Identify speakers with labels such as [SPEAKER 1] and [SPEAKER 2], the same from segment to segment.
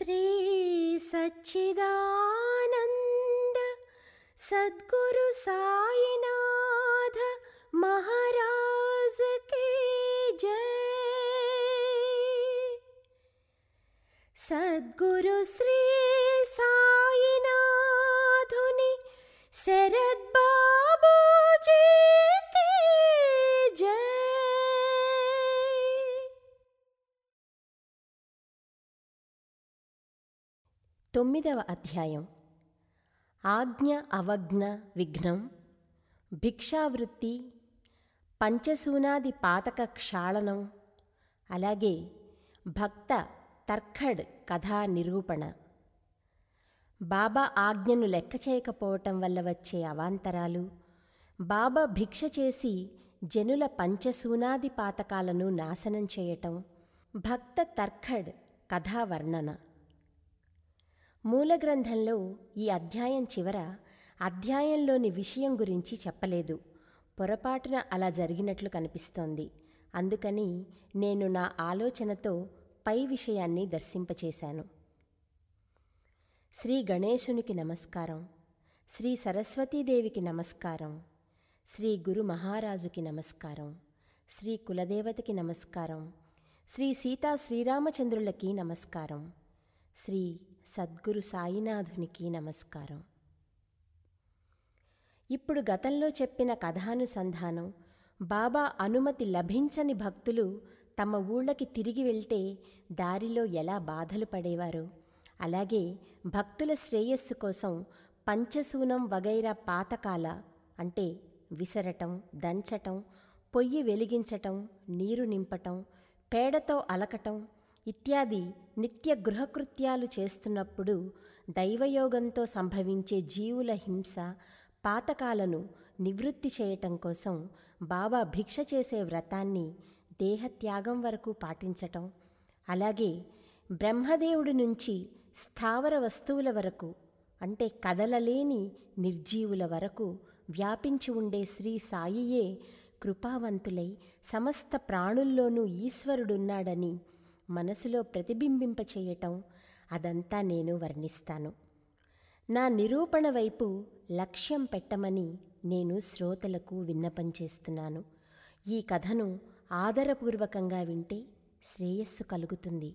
[SPEAKER 1] श्री सच्चिदानन्द सद्गुरु साईनाथ महाराज की जय सद्गुरु श्री साईनाथुनि शरद बाबू जी की जय తొమ్మిదవ అధ్యాయం ఆజ్ఞ అవజ్ఞ విఘ్నం భిక్షావృత్తి పంచసూనాది పాతక క్షాళనం అలాగే భక్త తర్ఖడ్ కథా నిరూపణ బాబా ఆజ్ఞను లెక్క చేయకపోవటం వల్ల వచ్చే అవాంతరాలు బాబా భిక్ష చేసి జనుల పంచసూనాది పాతకాలను నాశనం చేయటం భక్త తర్ఖడ్ కథా వర్ణన మూల గ్రంథంలో ఈ అధ్యాయం చివర అధ్యాయంలోని విషయం గురించి చెప్పలేదు పొరపాటున అలా జరిగినట్లు కనిపిస్తోంది అందుకని నేను నా ఆలోచనతో పై విషయాన్ని దర్శింపచేశాను శ్రీ గణేశునికి నమస్కారం శ్రీ సరస్వతీదేవికి నమస్కారం శ్రీ గురు మహారాజుకి నమస్కారం శ్రీ కులదేవతకి నమస్కారం శ్రీ సీతా శ్రీరామచంద్రులకి నమస్కారం శ్రీ సద్గురు సాయినాథునికి నమస్కారం ఇప్పుడు గతంలో చెప్పిన కథానుసంధానం బాబా అనుమతి లభించని భక్తులు తమ ఊళ్ళకి తిరిగి వెళ్తే దారిలో ఎలా బాధలు పడేవారో అలాగే భక్తుల శ్రేయస్సు కోసం పంచసూనం వగైరా పాతకాల అంటే విసరటం దంచటం పొయ్యి వెలిగించటం నీరు నింపటం పేడతో అలకటం ఇత్యాది నిత్య గృహకృత్యాలు చేస్తున్నప్పుడు దైవయోగంతో సంభవించే జీవుల హింస పాతకాలను నివృత్తి చేయటం కోసం బాబా భిక్ష చేసే వ్రతాన్ని దేహత్యాగం వరకు పాటించటం అలాగే బ్రహ్మదేవుడి నుంచి స్థావర వస్తువుల వరకు అంటే కదలలేని నిర్జీవుల వరకు వ్యాపించి ఉండే శ్రీ సాయియే కృపావంతులై సమస్త ప్రాణుల్లోనూ ఈశ్వరుడున్నాడని మనసులో ప్రతిబింబింపచేయటం అదంతా నేను వర్ణిస్తాను నా నిరూపణ వైపు లక్ష్యం పెట్టమని నేను శ్రోతలకు విన్నపం చేస్తున్నాను ఈ కథను ఆదరపూర్వకంగా వింటే శ్రేయస్సు కలుగుతుంది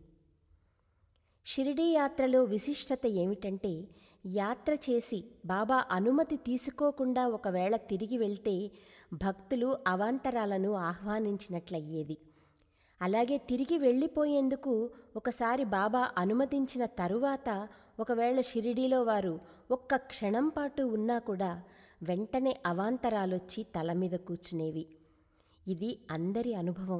[SPEAKER 1] షిరిడీ యాత్రలో విశిష్టత ఏమిటంటే యాత్ర చేసి బాబా అనుమతి తీసుకోకుండా ఒకవేళ తిరిగి వెళ్తే భక్తులు అవాంతరాలను ఆహ్వానించినట్లయ్యేది అలాగే తిరిగి వెళ్ళిపోయేందుకు ఒకసారి బాబా అనుమతించిన తరువాత ఒకవేళ షిరిడీలో వారు ఒక్క క్షణం పాటు ఉన్నా కూడా వెంటనే అవాంతరాలొచ్చి తల మీద కూర్చునేవి ఇది అందరి అనుభవం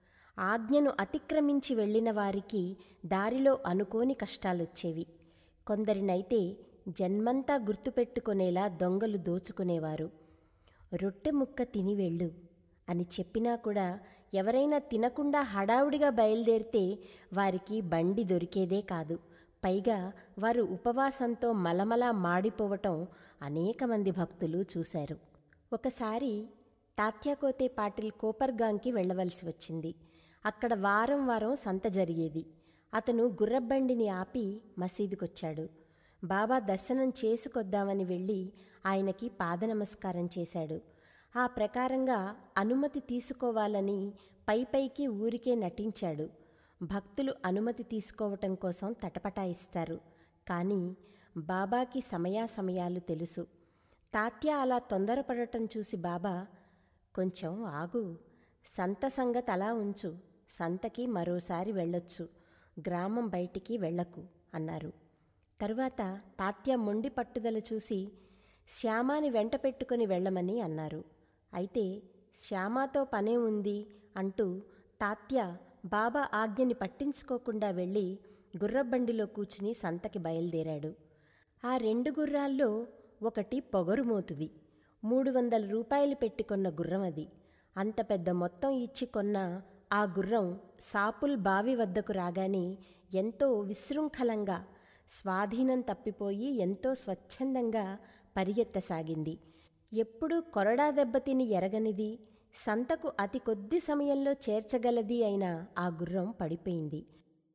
[SPEAKER 1] ఆజ్ఞను అతిక్రమించి వెళ్ళిన వారికి దారిలో అనుకోని కష్టాలొచ్చేవి కొందరినైతే జన్మంతా గుర్తుపెట్టుకునేలా దొంగలు దోచుకునేవారు రొట్టె ముక్క తిని వెళ్ళు అని చెప్పినా కూడా ఎవరైనా తినకుండా హడావుడిగా బయలుదేరితే వారికి బండి దొరికేదే కాదు పైగా వారు ఉపవాసంతో మలమలా మాడిపోవటం అనేక మంది భక్తులు చూశారు ఒకసారి తాత్యాకోతే పాటిల్ కోపర్గాంకి వెళ్ళవలసి వచ్చింది అక్కడ వారం వారం సంత జరిగేది అతను గుర్రబండిని ఆపి మసీదుకొచ్చాడు బాబా దర్శనం చేసుకొద్దామని వెళ్ళి ఆయనకి పాదనమస్కారం చేశాడు ఆ ప్రకారంగా అనుమతి తీసుకోవాలని పై పైకి ఊరికే నటించాడు భక్తులు అనుమతి తీసుకోవటం కోసం తటపటాయిస్తారు కానీ బాబాకి సమయాసమయాలు తెలుసు తాత్య అలా తొందరపడటం చూసి బాబా కొంచెం ఆగు సంత సంగతి అలా ఉంచు సంతకి మరోసారి వెళ్ళొచ్చు గ్రామం బయటికి వెళ్ళకు అన్నారు తరువాత తాత్య మొండి పట్టుదల చూసి శ్యామాని వెంట పెట్టుకుని వెళ్ళమని అన్నారు అయితే శ్యామాతో పనే ఉంది అంటూ తాత్య బాబా ఆజ్ఞని పట్టించుకోకుండా వెళ్ళి గుర్రబండిలో కూర్చుని సంతకి బయలుదేరాడు ఆ రెండు గుర్రాల్లో ఒకటి పొగరుమోతుది మూడు వందల రూపాయలు పెట్టుకొన్న గుర్రం అది అంత పెద్ద మొత్తం ఇచ్చి కొన్న ఆ గుర్రం సాపుల్ బావి వద్దకు రాగానే ఎంతో విశృంఖలంగా స్వాధీనం తప్పిపోయి ఎంతో స్వచ్ఛందంగా పరిగెత్తసాగింది ఎప్పుడూ కొరడా దెబ్బతిని ఎరగనిది సంతకు అతి కొద్ది సమయంలో చేర్చగలది అయిన ఆ గుర్రం పడిపోయింది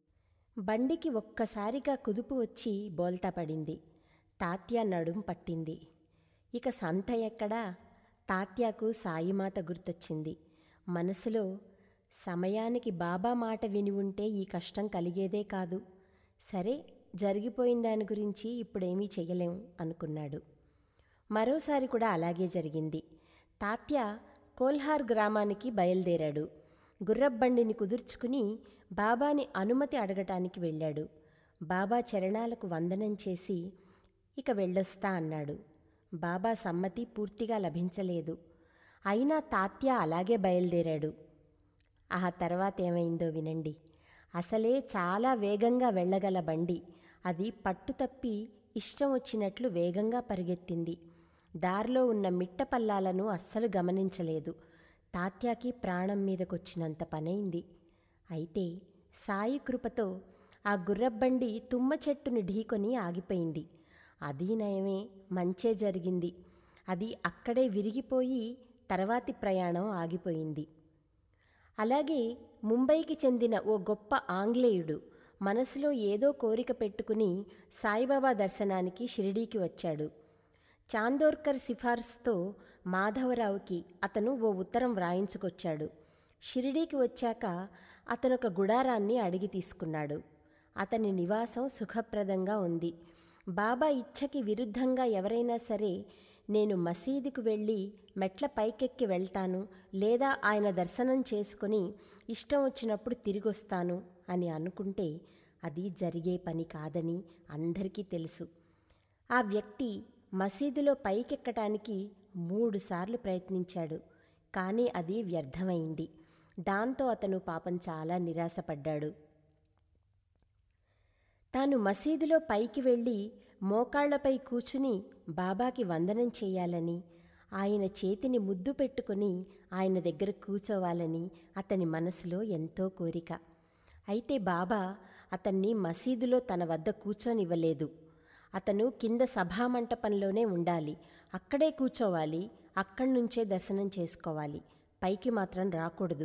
[SPEAKER 1] బండికి ఒక్కసారిగా కుదుపు వచ్చి బోల్తా పడింది తాత్య నడుం పట్టింది ఇక సంత ఎక్కడా తాత్యాకు సాయిమాత గుర్తొచ్చింది మనసులో సమయానికి బాబా మాట విని ఉంటే ఈ కష్టం కలిగేదే కాదు సరే జరిగిపోయిన దాని గురించి ఇప్పుడేమీ చెయ్యలేం అనుకున్నాడు మరోసారి కూడా అలాగే జరిగింది తాత్య కోల్హార్ గ్రామానికి బయలుదేరాడు గుర్రబ్బండిని కుదుర్చుకుని బాబాని అనుమతి అడగటానికి వెళ్ళాడు బాబా చరణాలకు వందనం చేసి ఇక వెళ్ళొస్తా అన్నాడు బాబా సమ్మతి పూర్తిగా లభించలేదు అయినా తాత్య అలాగే బయలుదేరాడు ఆ తర్వాత ఏమైందో వినండి అసలే చాలా వేగంగా వెళ్ళగల బండి అది పట్టుతప్పి ఇష్టం వచ్చినట్లు వేగంగా పరిగెత్తింది దారిలో ఉన్న మిట్ట పల్లాలను అస్సలు గమనించలేదు తాత్యాకి ప్రాణం మీదకొచ్చినంత పనైంది అయితే సాయి కృపతో ఆ గుర్రబండి తుమ్మ చెట్టును ఢీకొని ఆగిపోయింది అది నయమే మంచే జరిగింది అది అక్కడే విరిగిపోయి తర్వాతి ప్రయాణం ఆగిపోయింది అలాగే ముంబైకి చెందిన ఓ గొప్ప ఆంగ్లేయుడు మనసులో ఏదో కోరిక పెట్టుకుని సాయిబాబా దర్శనానికి షిరిడీకి వచ్చాడు చాందోర్కర్ సిఫార్సుతో మాధవరావుకి అతను ఓ ఉత్తరం వ్రాయించుకొచ్చాడు షిరిడీకి వచ్చాక అతను ఒక గుడారాన్ని అడిగి తీసుకున్నాడు అతని నివాసం సుఖప్రదంగా ఉంది బాబా ఇచ్ఛకి విరుద్ధంగా ఎవరైనా సరే నేను మసీదుకు వెళ్ళి మెట్ల పైకెక్కి వెళ్తాను లేదా ఆయన దర్శనం చేసుకుని ఇష్టం వచ్చినప్పుడు తిరిగొస్తాను అని అనుకుంటే అది జరిగే పని కాదని అందరికీ తెలుసు ఆ వ్యక్తి మసీదులో పైకెక్కటానికి మూడుసార్లు ప్రయత్నించాడు కానీ అది వ్యర్థమైంది దాంతో అతను పాపం చాలా నిరాశపడ్డాడు తాను మసీదులో పైకి వెళ్ళి మోకాళ్లపై కూచుని బాబాకి వందనం చేయాలని ఆయన చేతిని ముద్దు పెట్టుకుని ఆయన దగ్గర కూచోవాలని అతని మనసులో ఎంతో కోరిక అయితే బాబా అతన్ని మసీదులో తన వద్ద కూర్చొనివ్వలేదు అతను కింద సభామంటపంలోనే ఉండాలి అక్కడే కూర్చోవాలి అక్కడి నుంచే దర్శనం చేసుకోవాలి పైకి మాత్రం రాకూడదు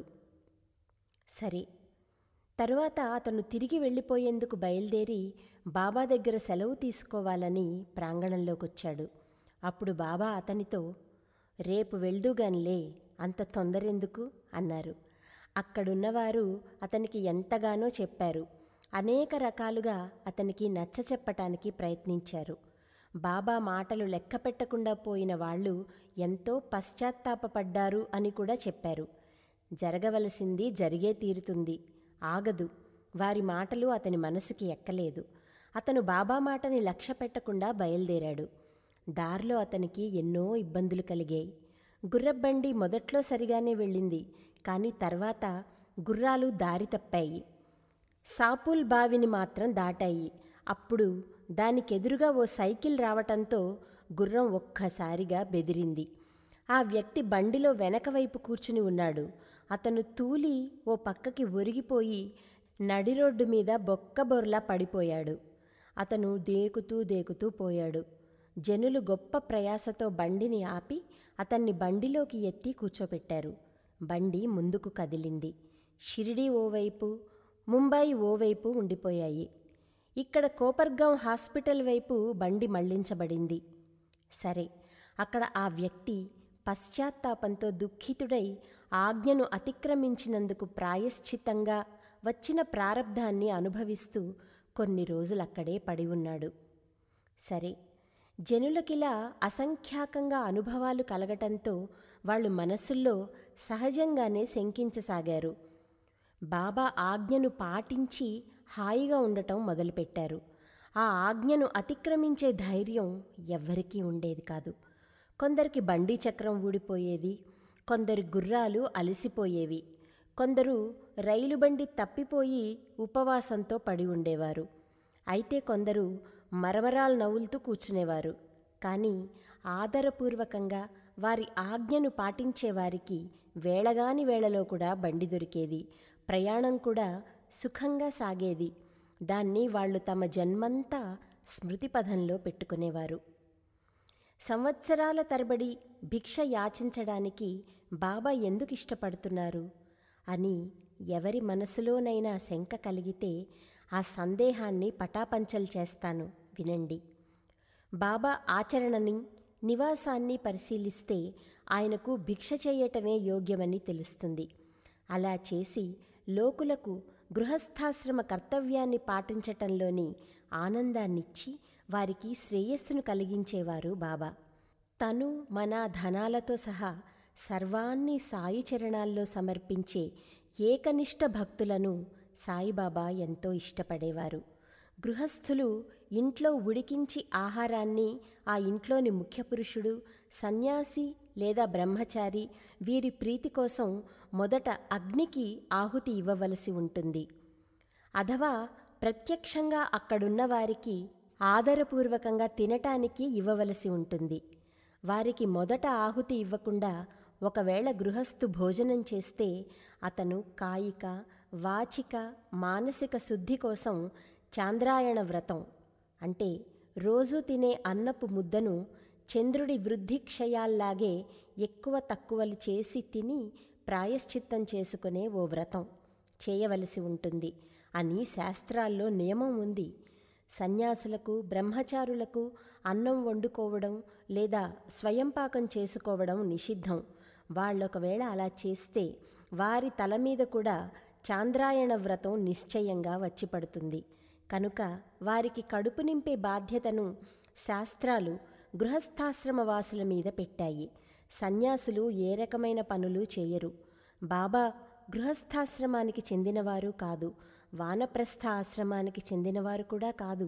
[SPEAKER 1] సరే తరువాత అతను తిరిగి వెళ్ళిపోయేందుకు బయలుదేరి బాబా దగ్గర సెలవు తీసుకోవాలని ప్రాంగణంలోకొచ్చాడు అప్పుడు బాబా అతనితో రేపు వెళ్దుగానిలే అంత తొందరెందుకు అన్నారు అక్కడున్నవారు అతనికి ఎంతగానో చెప్పారు అనేక రకాలుగా అతనికి నచ్చ చెప్పటానికి ప్రయత్నించారు బాబా మాటలు లెక్క పెట్టకుండా పోయిన వాళ్ళు ఎంతో పశ్చాత్తాపపడ్డారు అని కూడా చెప్పారు జరగవలసింది జరిగే తీరుతుంది ఆగదు వారి మాటలు అతని మనసుకి ఎక్కలేదు అతను బాబా మాటని లక్ష్య పెట్టకుండా బయలుదేరాడు దారిలో అతనికి ఎన్నో ఇబ్బందులు కలిగాయి గుర్రబండి మొదట్లో సరిగానే వెళ్ళింది కానీ తర్వాత గుర్రాలు దారి తప్పాయి సాపుల్ బావిని మాత్రం దాటాయి అప్పుడు దానికెదురుగా ఓ సైకిల్ రావటంతో గుర్రం ఒక్కసారిగా బెదిరింది ఆ వ్యక్తి బండిలో వెనక వైపు కూర్చుని ఉన్నాడు అతను తూలి ఓ పక్కకి ఒరిగిపోయి నడి రోడ్డు మీద బొక్కబొర్లా పడిపోయాడు అతను దేకుతూ దేకుతూ పోయాడు జనులు గొప్ప ప్రయాసతో బండిని ఆపి అతన్ని బండిలోకి ఎత్తి కూర్చోపెట్టారు బండి ముందుకు కదిలింది షిరిడి ఓవైపు ముంబై ఓవైపు ఉండిపోయాయి ఇక్కడ కోపర్గాం హాస్పిటల్ వైపు బండి మళ్లించబడింది సరే అక్కడ ఆ వ్యక్తి పశ్చాత్తాపంతో దుఃఖితుడై ఆజ్ఞను అతిక్రమించినందుకు ప్రాయశ్చిత్తంగా వచ్చిన ప్రారబ్ధాన్ని అనుభవిస్తూ కొన్ని రోజులక్కడే పడి ఉన్నాడు సరే జనులకిలా అసంఖ్యాకంగా అనుభవాలు కలగటంతో వాళ్ళు మనసుల్లో సహజంగానే శంకించసాగారు బాబా ఆజ్ఞను పాటించి హాయిగా ఉండటం మొదలుపెట్టారు ఆ ఆజ్ఞను అతిక్రమించే ధైర్యం ఎవ్వరికీ ఉండేది కాదు కొందరికి బండి చక్రం ఊడిపోయేది కొందరి గుర్రాలు అలసిపోయేవి కొందరు రైలు బండి తప్పిపోయి ఉపవాసంతో పడి ఉండేవారు అయితే కొందరు మరమరాలు నవ్వులుతూ కూర్చునేవారు కానీ ఆదరపూర్వకంగా వారి ఆజ్ఞను పాటించేవారికి వేళగాని వేళలో కూడా బండి దొరికేది ప్రయాణం కూడా సుఖంగా సాగేది దాన్ని వాళ్ళు తమ జన్మంతా స్మృతిపథంలో పెట్టుకునేవారు సంవత్సరాల తరబడి భిక్ష యాచించడానికి బాబా ఎందుకు ఇష్టపడుతున్నారు అని ఎవరి మనసులోనైనా శంక కలిగితే ఆ సందేహాన్ని పటాపంచలు చేస్తాను వినండి బాబా ఆచరణని నివాసాన్ని పరిశీలిస్తే ఆయనకు భిక్ష చేయటమే యోగ్యమని తెలుస్తుంది అలా చేసి లోకులకు గృహస్థాశ్రమ కర్తవ్యాన్ని పాటించటంలోని ఆనందాన్నిచ్చి వారికి శ్రేయస్సును కలిగించేవారు బాబా తను మన ధనాలతో సహా సర్వాన్ని సాయి చరణాల్లో సమర్పించే ఏకనిష్ట భక్తులను సాయిబాబా ఎంతో ఇష్టపడేవారు గృహస్థులు ఇంట్లో ఉడికించి ఆహారాన్ని ఆ ఇంట్లోని ముఖ్య పురుషుడు సన్యాసి లేదా బ్రహ్మచారి వీరి ప్రీతి కోసం మొదట అగ్నికి ఆహుతి ఇవ్వవలసి ఉంటుంది అథవా ప్రత్యక్షంగా అక్కడున్న వారికి ఆదరపూర్వకంగా తినటానికి ఇవ్వవలసి ఉంటుంది వారికి మొదట ఆహుతి ఇవ్వకుండా ఒకవేళ గృహస్థు భోజనం చేస్తే అతను కాయిక వాచిక మానసిక శుద్ధి కోసం చాంద్రాయణ వ్రతం అంటే రోజు తినే అన్నపు ముద్దను చంద్రుడి వృద్ధి క్షయాల్లాగే ఎక్కువ తక్కువలు చేసి తిని ప్రాయశ్చిత్తం చేసుకునే ఓ వ్రతం చేయవలసి ఉంటుంది అని శాస్త్రాల్లో నియమం ఉంది సన్యాసులకు బ్రహ్మచారులకు అన్నం వండుకోవడం లేదా స్వయంపాకం చేసుకోవడం నిషిద్ధం వాళ్ళొకవేళ అలా చేస్తే వారి తల మీద కూడా చాంద్రాయణ వ్రతం నిశ్చయంగా వచ్చి పడుతుంది కనుక వారికి కడుపు నింపే బాధ్యతను శాస్త్రాలు గృహస్థాశ్రమ వాసుల మీద పెట్టాయి సన్యాసులు ఏ రకమైన పనులు చేయరు బాబా గృహస్థాశ్రమానికి చెందినవారు కాదు వానప్రస్థ ఆశ్రమానికి చెందినవారు కూడా కాదు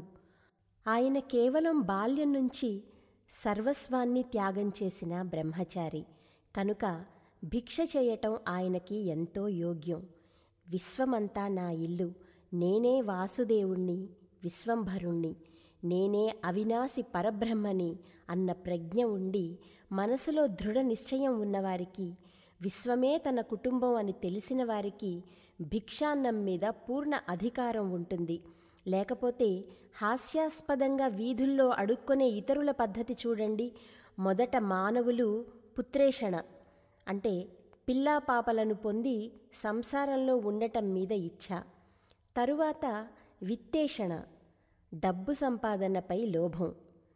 [SPEAKER 1] ఆయన కేవలం బాల్యం నుంచి సర్వస్వాన్ని త్యాగం చేసిన బ్రహ్మచారి కనుక భిక్ష చేయటం ఆయనకి ఎంతో యోగ్యం విశ్వమంతా నా ఇల్లు నేనే వాసుదేవుణ్ణి విశ్వంభరుణ్ణి నేనే అవినాశి పరబ్రహ్మని అన్న ప్రజ్ఞ ఉండి మనసులో దృఢ నిశ్చయం ఉన్నవారికి విశ్వమే తన కుటుంబం అని తెలిసిన వారికి భిక్షాన్నం మీద పూర్ణ అధికారం ఉంటుంది లేకపోతే హాస్యాస్పదంగా వీధుల్లో అడుక్కునే ఇతరుల పద్ధతి చూడండి మొదట మానవులు పుత్రేషణ అంటే పిల్లా పాపలను పొంది సంసారంలో ఉండటం మీద ఇచ్ఛ తరువాత విత్తేషణ డబ్బు సంపాదనపై లోభం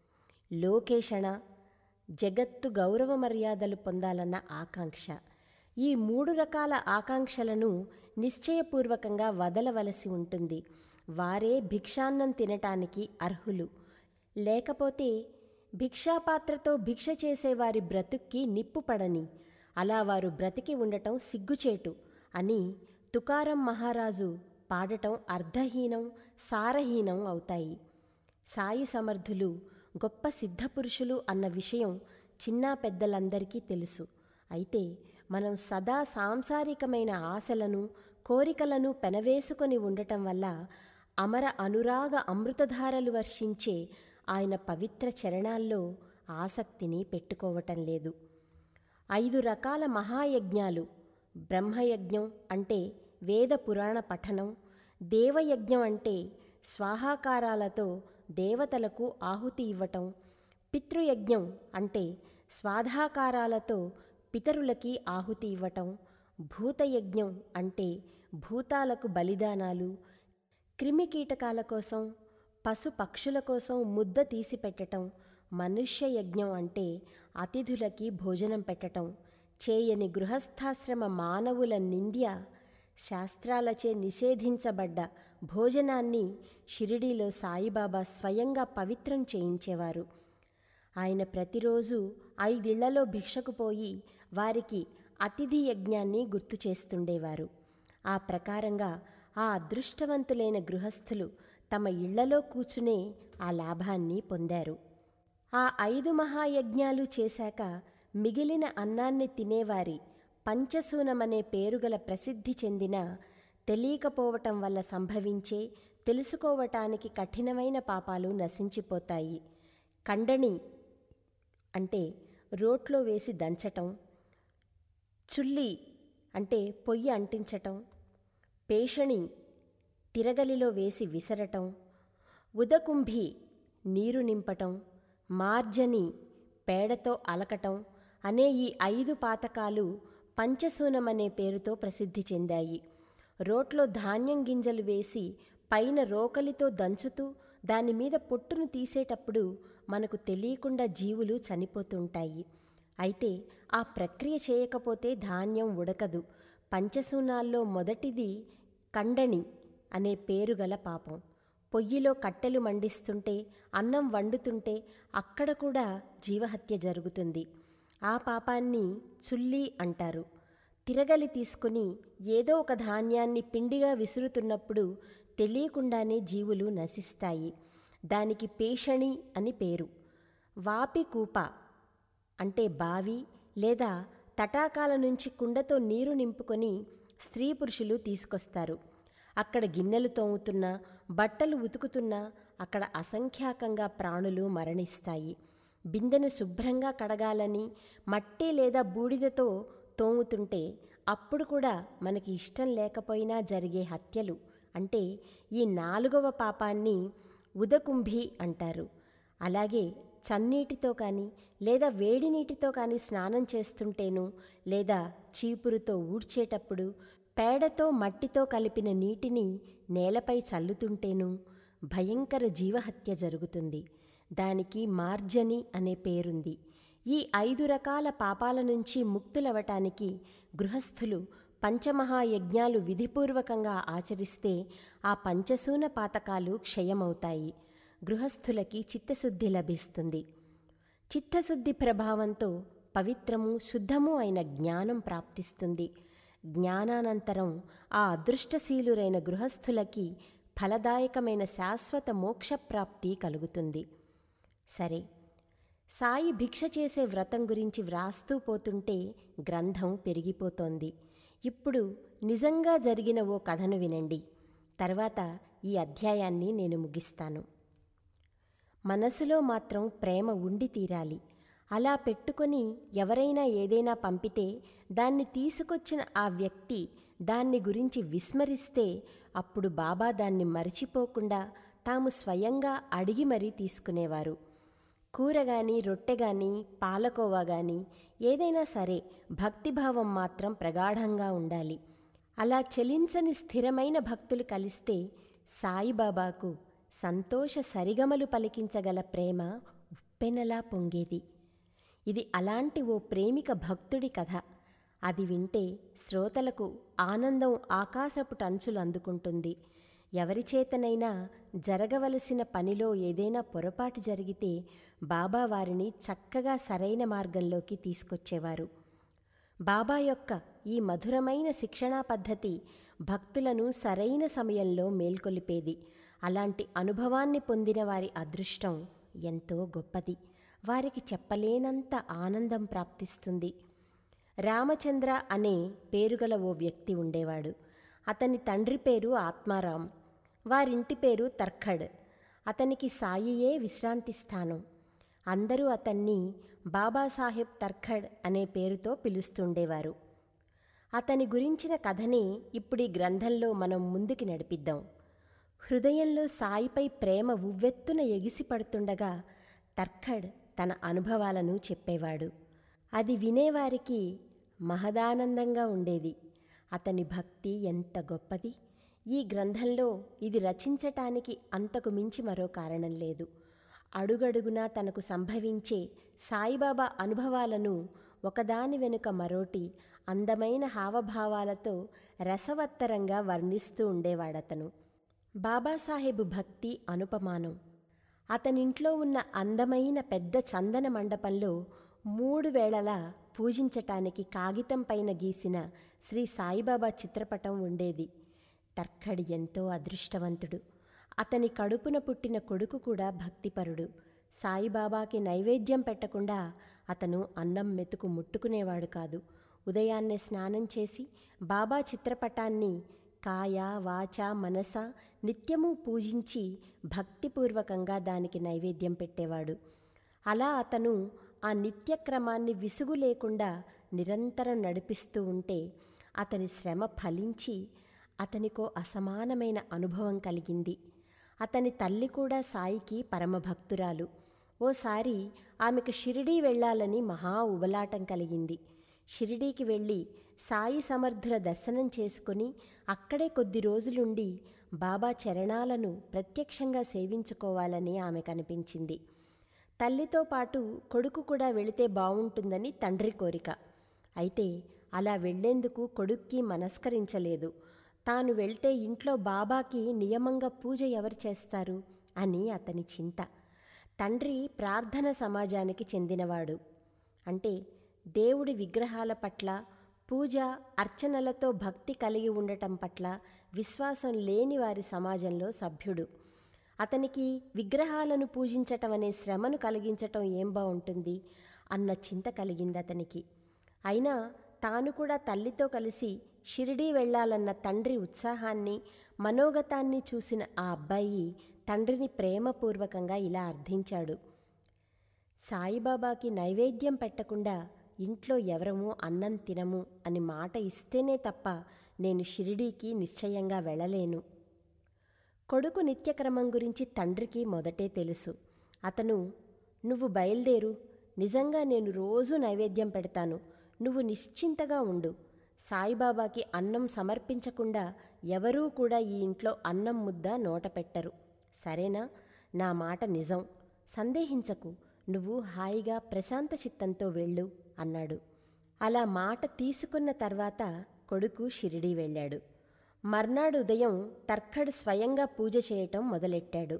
[SPEAKER 1] లోకేషణ జగత్తు గౌరవ మర్యాదలు పొందాలన్న ఆకాంక్ష ఈ మూడు రకాల ఆకాంక్షలను నిశ్చయపూర్వకంగా వదలవలసి ఉంటుంది వారే భిక్షాన్నం తినటానికి అర్హులు లేకపోతే భిక్షాపాత్రతో భిక్ష చేసేవారి బ్రతుక్కి నిప్పుపడని అలా వారు బ్రతికి ఉండటం సిగ్గుచేటు అని తుకారం మహారాజు పాడటం అర్ధహీనం సారహీనం అవుతాయి సాయి సమర్థులు గొప్ప సిద్ధపురుషులు అన్న విషయం చిన్నా పెద్దలందరికీ తెలుసు అయితే మనం సదా సాంసారికమైన ఆశలను కోరికలను పెనవేసుకొని ఉండటం వల్ల అమర అనురాగ అమృతధారలు వర్షించే ఆయన పవిత్ర చరణాల్లో ఆసక్తిని పెట్టుకోవటం లేదు ఐదు రకాల మహాయజ్ఞాలు బ్రహ్మయజ్ఞం అంటే వేద పురాణ పఠనం దేవయజ్ఞం అంటే స్వాహాకారాలతో దేవతలకు ఆహుతి ఇవ్వటం పితృయజ్ఞం అంటే స్వాధాకారాలతో పితరులకి ఆహుతి ఇవ్వటం భూతయజ్ఞం అంటే భూతాలకు బలిదానాలు క్రిమికీటకాల కోసం పశు పక్షుల కోసం ముద్ద తీసి పెట్టటం మనుష్య యజ్ఞం అంటే అతిథులకి భోజనం పెట్టటం చేయని గృహస్థాశ్రమ మానవుల నింద్య శాస్త్రాలచే నిషేధించబడ్డ భోజనాన్ని షిరిడీలో సాయిబాబా స్వయంగా పవిత్రం చేయించేవారు ఆయన ప్రతిరోజు ఐదిళ్లలో భిక్షకు పోయి వారికి అతిథి యజ్ఞాన్ని గుర్తు చేస్తుండేవారు ఆ ప్రకారంగా ఆ అదృష్టవంతులైన గృహస్థులు తమ ఇళ్లలో కూర్చునే ఆ లాభాన్ని పొందారు ఆ ఐదు మహాయజ్ఞాలు చేశాక మిగిలిన అన్నాన్ని తినేవారి పంచసూనమనే పేరుగల ప్రసిద్ధి చెందిన తెలియకపోవటం వల్ల సంభవించే తెలుసుకోవటానికి కఠినమైన పాపాలు నశించిపోతాయి కండణి అంటే రోట్లో వేసి దంచటం చుల్లి అంటే పొయ్యి అంటించటం పేషణి తిరగలిలో వేసి విసరటం ఉదకుంభి నీరు నింపటం మార్జని పేడతో అలకటం అనే ఈ ఐదు పాతకాలు పంచసూనమనే పేరుతో ప్రసిద్ధి చెందాయి రోట్లో ధాన్యం గింజలు వేసి పైన రోకలితో దంచుతూ దాని మీద పొట్టును తీసేటప్పుడు మనకు తెలియకుండా జీవులు చనిపోతుంటాయి అయితే ఆ ప్రక్రియ చేయకపోతే ధాన్యం ఉడకదు పంచసూనాల్లో మొదటిది కండణి అనే పేరు గల పాపం పొయ్యిలో కట్టెలు మండిస్తుంటే అన్నం వండుతుంటే అక్కడ కూడా జీవహత్య జరుగుతుంది ఆ పాపాన్ని చుల్లి అంటారు తిరగలి తీసుకుని ఏదో ఒక ధాన్యాన్ని పిండిగా విసురుతున్నప్పుడు తెలియకుండానే జీవులు నశిస్తాయి దానికి పేషణి అని పేరు వాపి కూప అంటే బావి లేదా తటాకాల నుంచి కుండతో నీరు నింపుకొని స్త్రీ పురుషులు తీసుకొస్తారు అక్కడ గిన్నెలు తోముతున్నా బట్టలు ఉతుకుతున్నా అక్కడ అసంఖ్యాకంగా ప్రాణులు మరణిస్తాయి బిందెను శుభ్రంగా కడగాలని మట్టి లేదా బూడిదతో తోముతుంటే అప్పుడు కూడా మనకి ఇష్టం లేకపోయినా జరిగే హత్యలు అంటే ఈ నాలుగవ పాపాన్ని ఉదకుంభి అంటారు అలాగే చన్నీటితో కానీ లేదా వేడి నీటితో కానీ స్నానం చేస్తుంటేను లేదా చీపురుతో ఊడ్చేటప్పుడు పేడతో మట్టితో కలిపిన నీటిని నేలపై చల్లుతుంటేను భయంకర జీవహత్య జరుగుతుంది దానికి మార్జని అనే పేరుంది ఈ ఐదు రకాల పాపాల నుంచి ముక్తులవటానికి గృహస్థులు పంచమహాయజ్ఞాలు విధిపూర్వకంగా ఆచరిస్తే ఆ పంచసూన పాతకాలు క్షయమవుతాయి గృహస్థులకి చిత్తశుద్ధి లభిస్తుంది చిత్తశుద్ధి ప్రభావంతో పవిత్రము శుద్ధము అయిన జ్ఞానం ప్రాప్తిస్తుంది జ్ఞానానంతరం ఆ అదృష్టశీలురైన గృహస్థులకి ఫలదాయకమైన శాశ్వత మోక్షప్రాప్తి కలుగుతుంది సరే సాయి భిక్ష చేసే వ్రతం గురించి వ్రాస్తూ పోతుంటే గ్రంథం పెరిగిపోతోంది ఇప్పుడు నిజంగా జరిగిన ఓ కథను వినండి తర్వాత ఈ అధ్యాయాన్ని నేను ముగిస్తాను మనసులో మాత్రం ప్రేమ ఉండి తీరాలి అలా పెట్టుకొని ఎవరైనా ఏదైనా పంపితే దాన్ని తీసుకొచ్చిన ఆ వ్యక్తి దాన్ని గురించి విస్మరిస్తే అప్పుడు బాబా దాన్ని మరిచిపోకుండా తాము స్వయంగా అడిగి మరీ తీసుకునేవారు కూర గాని రొట్టె గాని పాలకోవా గాని ఏదైనా సరే భక్తిభావం మాత్రం ప్రగాఢంగా ఉండాలి అలా చెలించని స్థిరమైన భక్తులు కలిస్తే సాయిబాబాకు సంతోష సరిగమలు పలికించగల ప్రేమ ఉప్పెనలా పొంగేది ఇది అలాంటి ఓ ప్రేమిక భక్తుడి కథ అది వింటే శ్రోతలకు ఆనందం ఆకాశపు టంచులు అందుకుంటుంది ఎవరి చేతనైనా జరగవలసిన పనిలో ఏదైనా పొరపాటు జరిగితే బాబా వారిని చక్కగా సరైన మార్గంలోకి తీసుకొచ్చేవారు బాబా యొక్క ఈ మధురమైన శిక్షణా పద్ధతి భక్తులను సరైన సమయంలో మేల్కొలిపేది అలాంటి అనుభవాన్ని పొందిన వారి అదృష్టం ఎంతో గొప్పది వారికి చెప్పలేనంత ఆనందం ప్రాప్తిస్తుంది రామచంద్ర అనే పేరుగల ఓ వ్యక్తి ఉండేవాడు అతని తండ్రి పేరు ఆత్మారాం వారింటి పేరు తర్ఖడ్ అతనికి సాయియే విశ్రాంతి స్థానం అందరూ అతన్ని బాబాసాహెబ్ తర్ఖడ్ అనే పేరుతో పిలుస్తుండేవారు అతని గురించిన కథని ఇప్పుడు ఈ గ్రంథంలో మనం ముందుకి నడిపిద్దాం హృదయంలో సాయిపై ప్రేమ ఉవ్వెత్తున ఎగిసిపడుతుండగా తర్ఖడ్ తన అనుభవాలను చెప్పేవాడు అది వినేవారికి మహదానందంగా ఉండేది అతని భక్తి ఎంత గొప్పది ఈ గ్రంథంలో ఇది రచించటానికి అంతకు మించి మరో కారణం లేదు అడుగడుగునా తనకు సంభవించే సాయిబాబా అనుభవాలను ఒకదాని వెనుక మరోటి అందమైన హావభావాలతో రసవత్తరంగా వర్ణిస్తూ ఉండేవాడతను బాబాసాహెబు భక్తి అనుపమానం అతనింట్లో ఉన్న అందమైన పెద్ద చందన మండపంలో మూడు వేళలా పూజించటానికి కాగితం పైన గీసిన శ్రీ సాయిబాబా చిత్రపటం ఉండేది తర్ఖడి ఎంతో అదృష్టవంతుడు అతని కడుపున పుట్టిన కొడుకు కూడా భక్తిపరుడు సాయిబాబాకి నైవేద్యం పెట్టకుండా అతను అన్నం మెతుకు ముట్టుకునేవాడు కాదు ఉదయాన్నే స్నానం చేసి బాబా చిత్రపటాన్ని కాయ వాచ మనస నిత్యము పూజించి భక్తిపూర్వకంగా దానికి నైవేద్యం పెట్టేవాడు అలా అతను ఆ నిత్యక్రమాన్ని విసుగు లేకుండా నిరంతరం నడిపిస్తూ ఉంటే అతని శ్రమ ఫలించి అతనికో అసమానమైన అనుభవం కలిగింది అతని తల్లి కూడా సాయికి పరమభక్తురాలు ఓసారి ఆమెకు షిరిడీ వెళ్ళాలని మహా ఉబలాటం కలిగింది షిరిడీకి వెళ్ళి సాయి సమర్థుల దర్శనం చేసుకుని అక్కడే కొద్ది రోజులుండి బాబా చరణాలను ప్రత్యక్షంగా సేవించుకోవాలని ఆమె కనిపించింది తల్లితో పాటు కొడుకు కూడా వెళితే బావుంటుందని తండ్రి కోరిక అయితే అలా వెళ్లేందుకు కొడుక్కి మనస్కరించలేదు తాను వెళ్తే ఇంట్లో బాబాకి నియమంగా పూజ ఎవరు చేస్తారు అని అతని చింత తండ్రి ప్రార్థన సమాజానికి చెందినవాడు అంటే దేవుడి విగ్రహాల పట్ల పూజ అర్చనలతో భక్తి కలిగి ఉండటం పట్ల విశ్వాసం లేని వారి సమాజంలో సభ్యుడు అతనికి విగ్రహాలను పూజించటం అనే శ్రమను కలిగించటం ఏం బాగుంటుంది అన్న చింత కలిగింది అతనికి అయినా తాను కూడా తల్లితో కలిసి షిరిడీ వెళ్ళాలన్న తండ్రి ఉత్సాహాన్ని మనోగతాన్ని చూసిన ఆ అబ్బాయి తండ్రిని ప్రేమపూర్వకంగా ఇలా అర్థించాడు సాయిబాబాకి నైవేద్యం పెట్టకుండా ఇంట్లో ఎవరము అన్నం తినము అని మాట ఇస్తేనే తప్ప నేను షిరిడీకి నిశ్చయంగా వెళ్ళలేను కొడుకు నిత్యక్రమం గురించి తండ్రికి మొదటే తెలుసు అతను నువ్వు బయలుదేరు నిజంగా నేను రోజూ నైవేద్యం పెడతాను నువ్వు నిశ్చింతగా ఉండు సాయిబాబాకి అన్నం సమర్పించకుండా ఎవరూ కూడా ఈ ఇంట్లో అన్నం ముద్ద నోట పెట్టరు సరేనా నా మాట నిజం సందేహించకు నువ్వు హాయిగా ప్రశాంత చిత్తంతో వెళ్ళు అన్నాడు అలా మాట తీసుకున్న తర్వాత కొడుకు షిరిడీ వెళ్ళాడు మర్నాడు ఉదయం తర్ఖడ్ స్వయంగా పూజ చేయటం మొదలెట్టాడు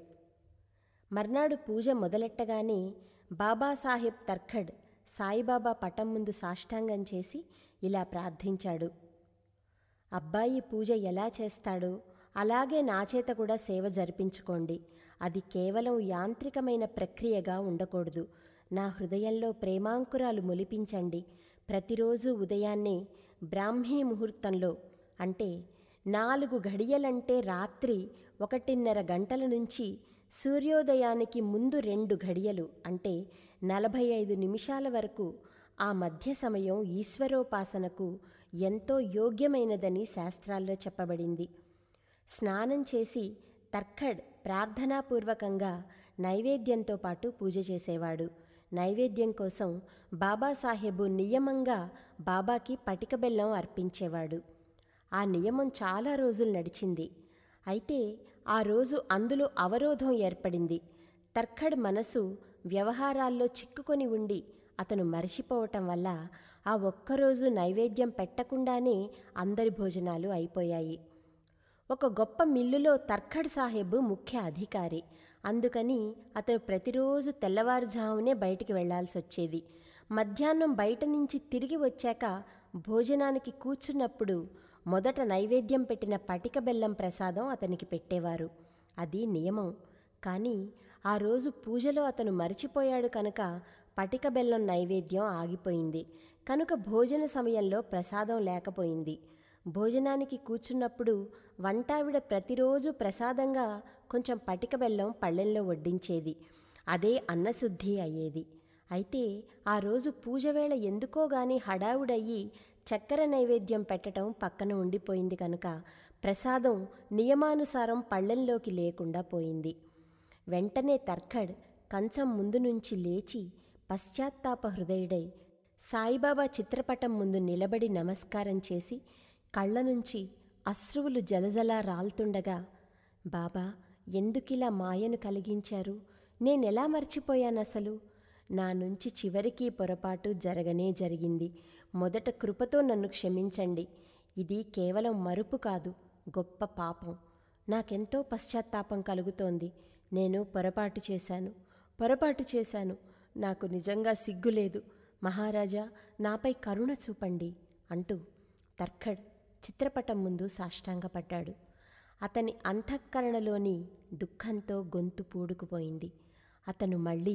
[SPEAKER 1] మర్నాడు పూజ మొదలెట్టగానే బాబాసాహెబ్ తర్ఖడ్ సాయిబాబా పటం ముందు సాష్టాంగం చేసి ఇలా ప్రార్థించాడు అబ్బాయి పూజ ఎలా చేస్తాడో అలాగే నా చేత కూడా సేవ జరిపించుకోండి అది కేవలం యాంత్రికమైన ప్రక్రియగా ఉండకూడదు నా హృదయంలో ప్రేమాంకురాలు మొలిపించండి ప్రతిరోజు ఉదయాన్నే బ్రాహ్మీ ముహూర్తంలో అంటే నాలుగు ఘడియలంటే రాత్రి ఒకటిన్నర గంటల నుంచి సూర్యోదయానికి ముందు రెండు ఘడియలు అంటే నలభై ఐదు నిమిషాల వరకు ఆ మధ్య సమయం ఈశ్వరోపాసనకు ఎంతో యోగ్యమైనదని శాస్త్రాల్లో చెప్పబడింది స్నానం చేసి తర్ఖడ్ ప్రార్థనాపూర్వకంగా నైవేద్యంతో పాటు పూజ చేసేవాడు నైవేద్యం కోసం బాబాసాహెబు నియమంగా బాబాకి పటిక బెల్లం అర్పించేవాడు ఆ నియమం చాలా రోజులు నడిచింది అయితే ఆ రోజు అందులో అవరోధం ఏర్పడింది తర్ఖడ్ మనసు వ్యవహారాల్లో చిక్కుకొని ఉండి అతను మరచిపోవటం వల్ల ఆ ఒక్కరోజు నైవేద్యం పెట్టకుండానే అందరి భోజనాలు అయిపోయాయి ఒక గొప్ప మిల్లులో తర్ఖడ్ సాహెబ్ ముఖ్య అధికారి అందుకని అతను ప్రతిరోజు తెల్లవారుజామునే బయటికి వెళ్లాల్సి వచ్చేది మధ్యాహ్నం బయట నుంచి తిరిగి వచ్చాక భోజనానికి కూర్చున్నప్పుడు మొదట నైవేద్యం పెట్టిన పటిక బెల్లం ప్రసాదం అతనికి పెట్టేవారు అది నియమం కానీ ఆ రోజు పూజలో అతను మరిచిపోయాడు కనుక పటిక బెల్లం నైవేద్యం ఆగిపోయింది కనుక భోజన సమయంలో ప్రసాదం లేకపోయింది భోజనానికి కూర్చున్నప్పుడు వంటావిడ ప్రతిరోజు ప్రసాదంగా కొంచెం పటిక బెల్లం పళ్ళెంలో వడ్డించేది అదే అన్నశుద్ధి అయ్యేది అయితే ఆ రోజు పూజ వేళ ఎందుకో గాని హడావుడయ్యి చక్కెర నైవేద్యం పెట్టడం పక్కన ఉండిపోయింది కనుక ప్రసాదం నియమానుసారం పళ్ళెంలోకి లేకుండా పోయింది వెంటనే తర్ఖడ్ కంచం ముందు నుంచి లేచి పశ్చాత్తాప హృదయుడై సాయిబాబా చిత్రపటం ముందు నిలబడి నమస్కారం చేసి కళ్ళ నుంచి అశ్రువులు జలజలా రాల్తుండగా బాబా ఎందుకిలా మాయను కలిగించారు నేనెలా మర్చిపోయానసలు నా నుంచి చివరికి పొరపాటు జరగనే జరిగింది మొదట కృపతో నన్ను క్షమించండి ఇది కేవలం మరుపు కాదు గొప్ప పాపం నాకెంతో పశ్చాత్తాపం కలుగుతోంది నేను పొరపాటు చేశాను పొరపాటు చేశాను నాకు నిజంగా సిగ్గులేదు మహారాజా నాపై కరుణ చూపండి అంటూ తర్ఖడ్ చిత్రపటం ముందు సాష్టాంగపడ్డాడు అతని అంతఃకరణలోని దుఃఖంతో గొంతు పూడుకుపోయింది అతను మళ్ళీ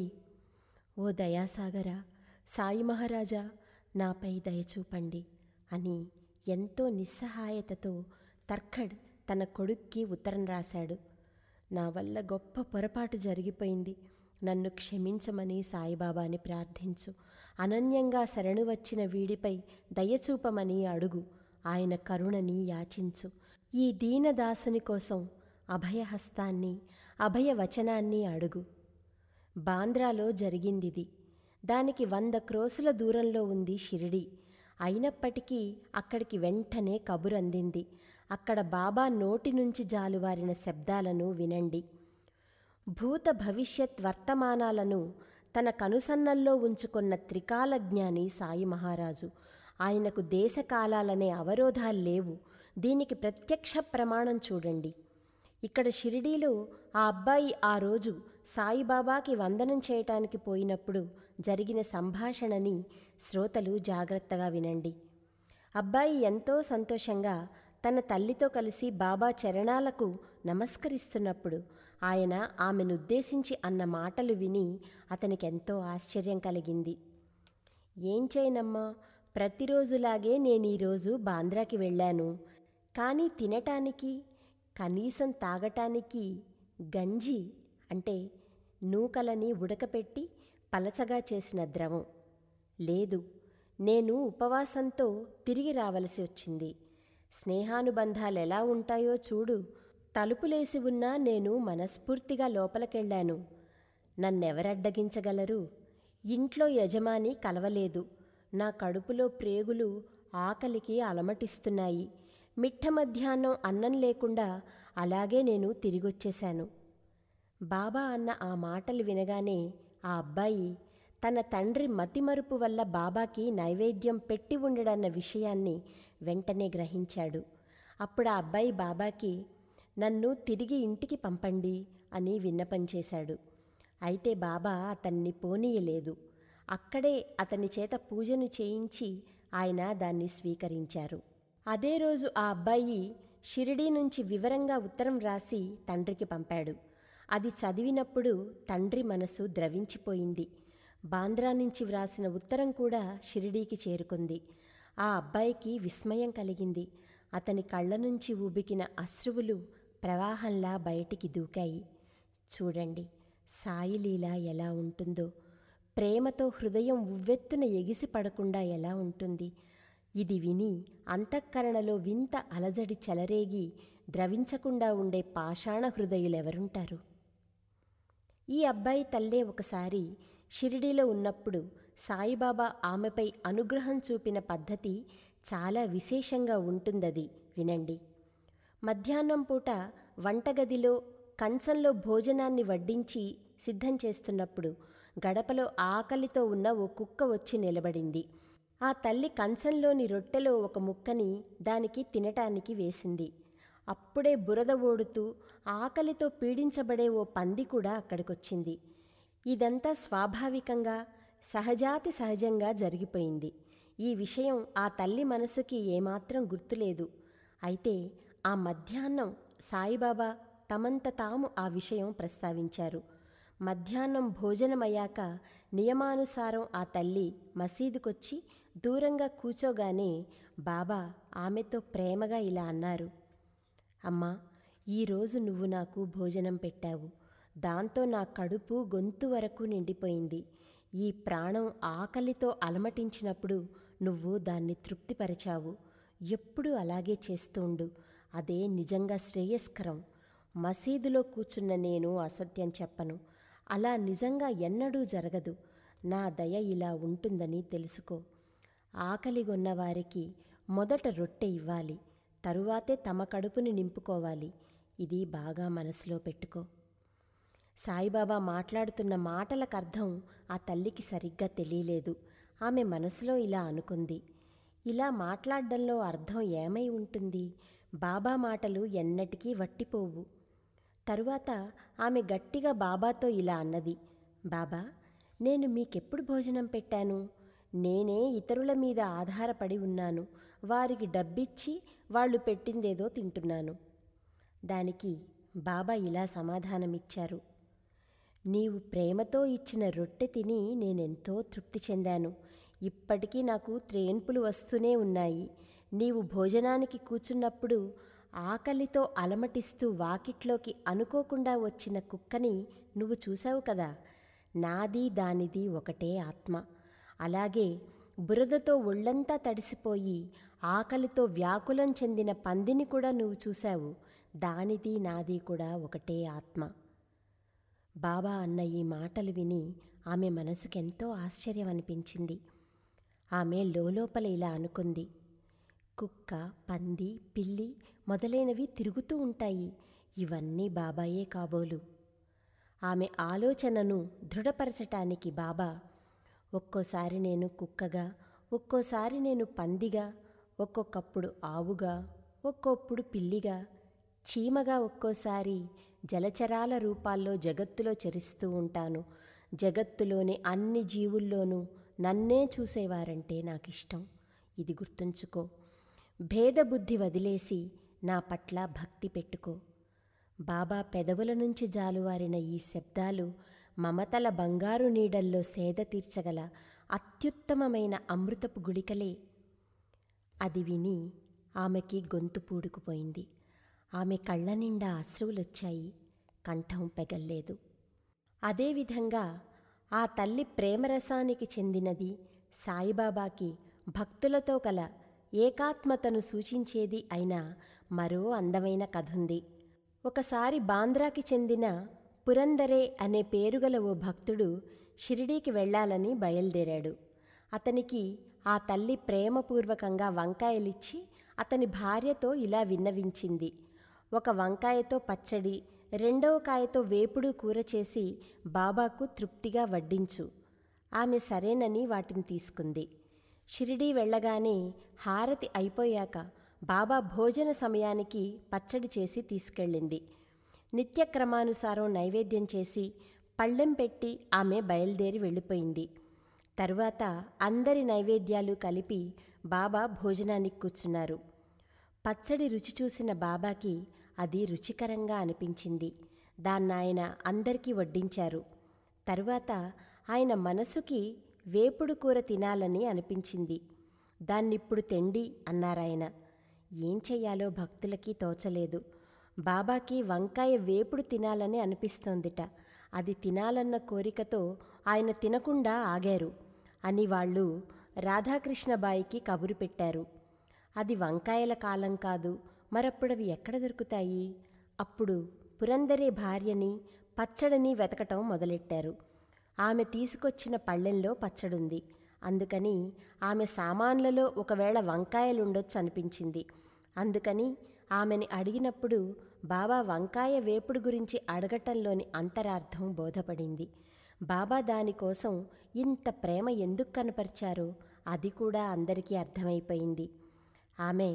[SPEAKER 1] ఓ దయాసాగరా సాయి మహారాజా నాపై దయచూపండి అని ఎంతో నిస్సహాయతతో తర్ఖడ్ తన కొడుక్కి ఉత్తరం రాశాడు నా వల్ల గొప్ప పొరపాటు జరిగిపోయింది నన్ను క్షమించమని సాయిబాబాని ప్రార్థించు అనన్యంగా శరణు వచ్చిన వీడిపై దయచూపమని అడుగు ఆయన కరుణని యాచించు ఈ దీనదాసుని కోసం అభయహస్తాన్ని అభయవచనాన్ని అడుగు బాంద్రాలో జరిగిందిది దానికి వంద క్రోసుల దూరంలో ఉంది షిరిడి అయినప్పటికీ అక్కడికి వెంటనే కబురు అందింది అక్కడ బాబా నోటి నుంచి జాలువారిన శబ్దాలను వినండి భూత భవిష్యత్ వర్తమానాలను తన కనుసన్నల్లో ఉంచుకున్న త్రికాలజ్ఞాని సాయి మహారాజు ఆయనకు దేశకాలాలనే అవరోధాలు లేవు దీనికి ప్రత్యక్ష ప్రమాణం చూడండి ఇక్కడ షిరిడీలో ఆ అబ్బాయి ఆ రోజు సాయిబాబాకి వందనం చేయటానికి పోయినప్పుడు జరిగిన సంభాషణని శ్రోతలు జాగ్రత్తగా వినండి అబ్బాయి ఎంతో సంతోషంగా తన తల్లితో కలిసి బాబా చరణాలకు నమస్కరిస్తున్నప్పుడు ఆయన ఆమెనుద్దేశించి అన్న మాటలు విని అతనికి ఎంతో ఆశ్చర్యం కలిగింది ఏం చేయనమ్మా ప్రతిరోజులాగే నేను ఈరోజు బాంద్రాకి వెళ్ళాను కానీ తినటానికి కనీసం తాగటానికి గంజి అంటే నూకలని ఉడకపెట్టి పలచగా చేసిన ద్రవం లేదు నేను ఉపవాసంతో తిరిగి రావలసి వచ్చింది స్నేహానుబంధాలు ఎలా ఉంటాయో చూడు తలుపులేసి ఉన్నా నేను మనస్ఫూర్తిగా లోపలికెళ్ళాను నన్నెవరడ్డగించగలరు ఇంట్లో యజమాని కలవలేదు నా కడుపులో ప్రేగులు ఆకలికి అలమటిస్తున్నాయి మిట్ట మధ్యాహ్నం అన్నం లేకుండా అలాగే నేను తిరిగొచ్చేశాను బాబా అన్న ఆ మాటలు వినగానే ఆ అబ్బాయి తన తండ్రి మతిమరుపు వల్ల బాబాకి నైవేద్యం పెట్టి ఉండడన్న విషయాన్ని వెంటనే గ్రహించాడు అప్పుడు ఆ అబ్బాయి బాబాకి నన్ను తిరిగి ఇంటికి పంపండి అని విన్నపం చేశాడు అయితే బాబా అతన్ని పోనీయలేదు అక్కడే అతని చేత పూజను చేయించి ఆయన దాన్ని స్వీకరించారు అదే రోజు ఆ అబ్బాయి షిరిడీ నుంచి వివరంగా ఉత్తరం రాసి తండ్రికి పంపాడు అది చదివినప్పుడు తండ్రి మనసు ద్రవించిపోయింది బాంద్రా నుంచి వ్రాసిన ఉత్తరం కూడా షిరిడీకి చేరుకుంది ఆ అబ్బాయికి విస్మయం కలిగింది అతని కళ్ళ నుంచి ఉబికిన అశ్రువులు ప్రవాహంలా బయటికి దూకాయి చూడండి సాయిలీల ఎలా ఉంటుందో ప్రేమతో హృదయం ఉవ్వెత్తున ఎగిసి పడకుండా ఎలా ఉంటుంది ఇది విని అంతఃకరణలో వింత అలజడి చెలరేగి ద్రవించకుండా ఉండే పాషాణ హృదయులెవరుంటారు ఈ అబ్బాయి తల్లే ఒకసారి షిరిడీలో ఉన్నప్పుడు సాయిబాబా ఆమెపై అనుగ్రహం చూపిన పద్ధతి చాలా విశేషంగా ఉంటుందది వినండి మధ్యాహ్నం పూట వంటగదిలో కంచంలో భోజనాన్ని వడ్డించి సిద్ధం చేస్తున్నప్పుడు గడపలో ఆకలితో ఉన్న ఓ కుక్క వచ్చి నిలబడింది ఆ తల్లి కంచంలోని రొట్టెలో ఒక ముక్కని దానికి తినటానికి వేసింది అప్పుడే బురద ఓడుతూ ఆకలితో పీడించబడే ఓ పంది కూడా అక్కడికొచ్చింది ఇదంతా స్వాభావికంగా సహజాతి సహజంగా జరిగిపోయింది ఈ విషయం ఆ తల్లి మనసుకి ఏమాత్రం గుర్తులేదు అయితే ఆ మధ్యాహ్నం సాయిబాబా తమంత తాము ఆ విషయం ప్రస్తావించారు మధ్యాహ్నం భోజనమయ్యాక నియమానుసారం ఆ తల్లి మసీదుకొచ్చి దూరంగా కూచోగానే బాబా ఆమెతో ప్రేమగా ఇలా అన్నారు అమ్మా ఈరోజు నువ్వు నాకు భోజనం పెట్టావు దాంతో నా కడుపు గొంతు వరకు నిండిపోయింది ఈ ప్రాణం ఆకలితో అలమటించినప్పుడు నువ్వు దాన్ని తృప్తిపరిచావు ఎప్పుడూ అలాగే చేస్తుండు అదే నిజంగా శ్రేయస్కరం మసీదులో కూర్చున్న నేను అసత్యం చెప్పను అలా నిజంగా ఎన్నడూ జరగదు నా దయ ఇలా ఉంటుందని తెలుసుకో ఆకలిగొన్న వారికి మొదట రొట్టె ఇవ్వాలి తరువాతే తమ కడుపుని నింపుకోవాలి ఇది బాగా మనసులో పెట్టుకో సాయిబాబా మాట్లాడుతున్న మాటలకు అర్థం ఆ తల్లికి సరిగ్గా తెలియలేదు ఆమె మనసులో ఇలా అనుకుంది ఇలా మాట్లాడడంలో అర్థం ఏమై ఉంటుంది బాబా మాటలు ఎన్నటికీ వట్టిపోవు తరువాత ఆమె గట్టిగా బాబాతో ఇలా అన్నది బాబా నేను మీకెప్పుడు భోజనం పెట్టాను నేనే ఇతరుల మీద ఆధారపడి ఉన్నాను వారికి డబ్బిచ్చి వాళ్ళు పెట్టిందేదో తింటున్నాను దానికి బాబా ఇలా సమాధానమిచ్చారు నీవు ప్రేమతో ఇచ్చిన రొట్టె తిని నేనెంతో తృప్తి చెందాను ఇప్పటికీ నాకు త్రేన్పులు వస్తూనే ఉన్నాయి నీవు భోజనానికి కూర్చున్నప్పుడు ఆకలితో అలమటిస్తూ వాకిట్లోకి అనుకోకుండా వచ్చిన కుక్కని నువ్వు చూశావు కదా నాది దానిది ఒకటే ఆత్మ అలాగే బురదతో ఒళ్ళంతా తడిసిపోయి ఆకలితో వ్యాకులం చెందిన పందిని కూడా నువ్వు చూశావు దానిది నాది కూడా ఒకటే ఆత్మ బాబా అన్న ఈ మాటలు విని ఆమె మనసుకెంతో ఆశ్చర్యం అనిపించింది ఆమె లోలోపల ఇలా అనుకుంది కుక్క పంది పిల్లి మొదలైనవి తిరుగుతూ ఉంటాయి ఇవన్నీ బాబాయే కాబోలు ఆమె ఆలోచనను దృఢపరచటానికి బాబా ఒక్కోసారి నేను కుక్కగా ఒక్కోసారి నేను పందిగా ఒక్కొక్కప్పుడు ఆవుగా ఒక్కొప్పుడు పిల్లిగా చీమగా ఒక్కోసారి జలచరాల రూపాల్లో జగత్తులో చరిస్తూ ఉంటాను జగత్తులోని అన్ని జీవుల్లోనూ నన్నే చూసేవారంటే నాకిష్టం ఇది గుర్తుంచుకో భేదబుద్ధి వదిలేసి నా పట్ల భక్తి పెట్టుకో బాబా పెదవుల నుంచి జాలువారిన ఈ శబ్దాలు మమతల బంగారు నీడల్లో సేద తీర్చగల అత్యుత్తమమైన అమృతపు గుళికలే అది విని ఆమెకి గొంతు పూడుకుపోయింది ఆమె కళ్ళ నిండా అశ్రువులొచ్చాయి కంఠం పెగల్లేదు అదేవిధంగా ఆ తల్లి ప్రేమరసానికి చెందినది సాయిబాబాకి భక్తులతో కల ఏకాత్మతను సూచించేది అయిన మరో అందమైన కథుంది ఒకసారి బాంద్రాకి చెందిన పురందరే అనే పేరుగల ఓ భక్తుడు షిరిడీకి వెళ్ళాలని బయలుదేరాడు అతనికి ఆ తల్లి ప్రేమపూర్వకంగా వంకాయలిచ్చి అతని భార్యతో ఇలా విన్నవించింది ఒక వంకాయతో పచ్చడి రెండవ కాయతో వేపుడు కూర చేసి బాబాకు తృప్తిగా వడ్డించు ఆమె సరేనని వాటిని తీసుకుంది షిరిడీ వెళ్ళగానే హారతి అయిపోయాక బాబా భోజన సమయానికి పచ్చడి చేసి తీసుకెళ్ళింది నిత్యక్రమానుసారం నైవేద్యం చేసి పళ్ళెం పెట్టి ఆమె బయలుదేరి వెళ్ళిపోయింది తరువాత అందరి నైవేద్యాలు కలిపి బాబా భోజనానికి కూర్చున్నారు పచ్చడి రుచి చూసిన బాబాకి అది రుచికరంగా అనిపించింది దాన్నాయన అందరికీ వడ్డించారు తరువాత ఆయన మనసుకి వేపుడు కూర తినాలని అనిపించింది దాన్నిప్పుడు తెండి అన్నారాయన ఏం చెయ్యాలో భక్తులకి తోచలేదు బాబాకి వంకాయ వేపుడు తినాలని అనిపిస్తోందిట అది తినాలన్న కోరికతో ఆయన తినకుండా ఆగారు అని వాళ్ళు రాధాకృష్ణబాయికి కబురు పెట్టారు అది వంకాయల కాలం కాదు మరప్పుడవి ఎక్కడ దొరుకుతాయి అప్పుడు పురందరే భార్యని పచ్చడిని వెతకటం మొదలెట్టారు ఆమె తీసుకొచ్చిన పళ్ళెంలో పచ్చడుంది అందుకని ఆమె సామాన్లలో ఒకవేళ వంకాయలుండొచ్చు అనిపించింది అందుకని ఆమెని అడిగినప్పుడు బాబా వంకాయ వేపుడు గురించి అడగటంలోని అంతరార్థం బోధపడింది బాబా దానికోసం ఇంత ప్రేమ ఎందుకు కనపరిచారో అది కూడా అందరికీ అర్థమైపోయింది ఆమె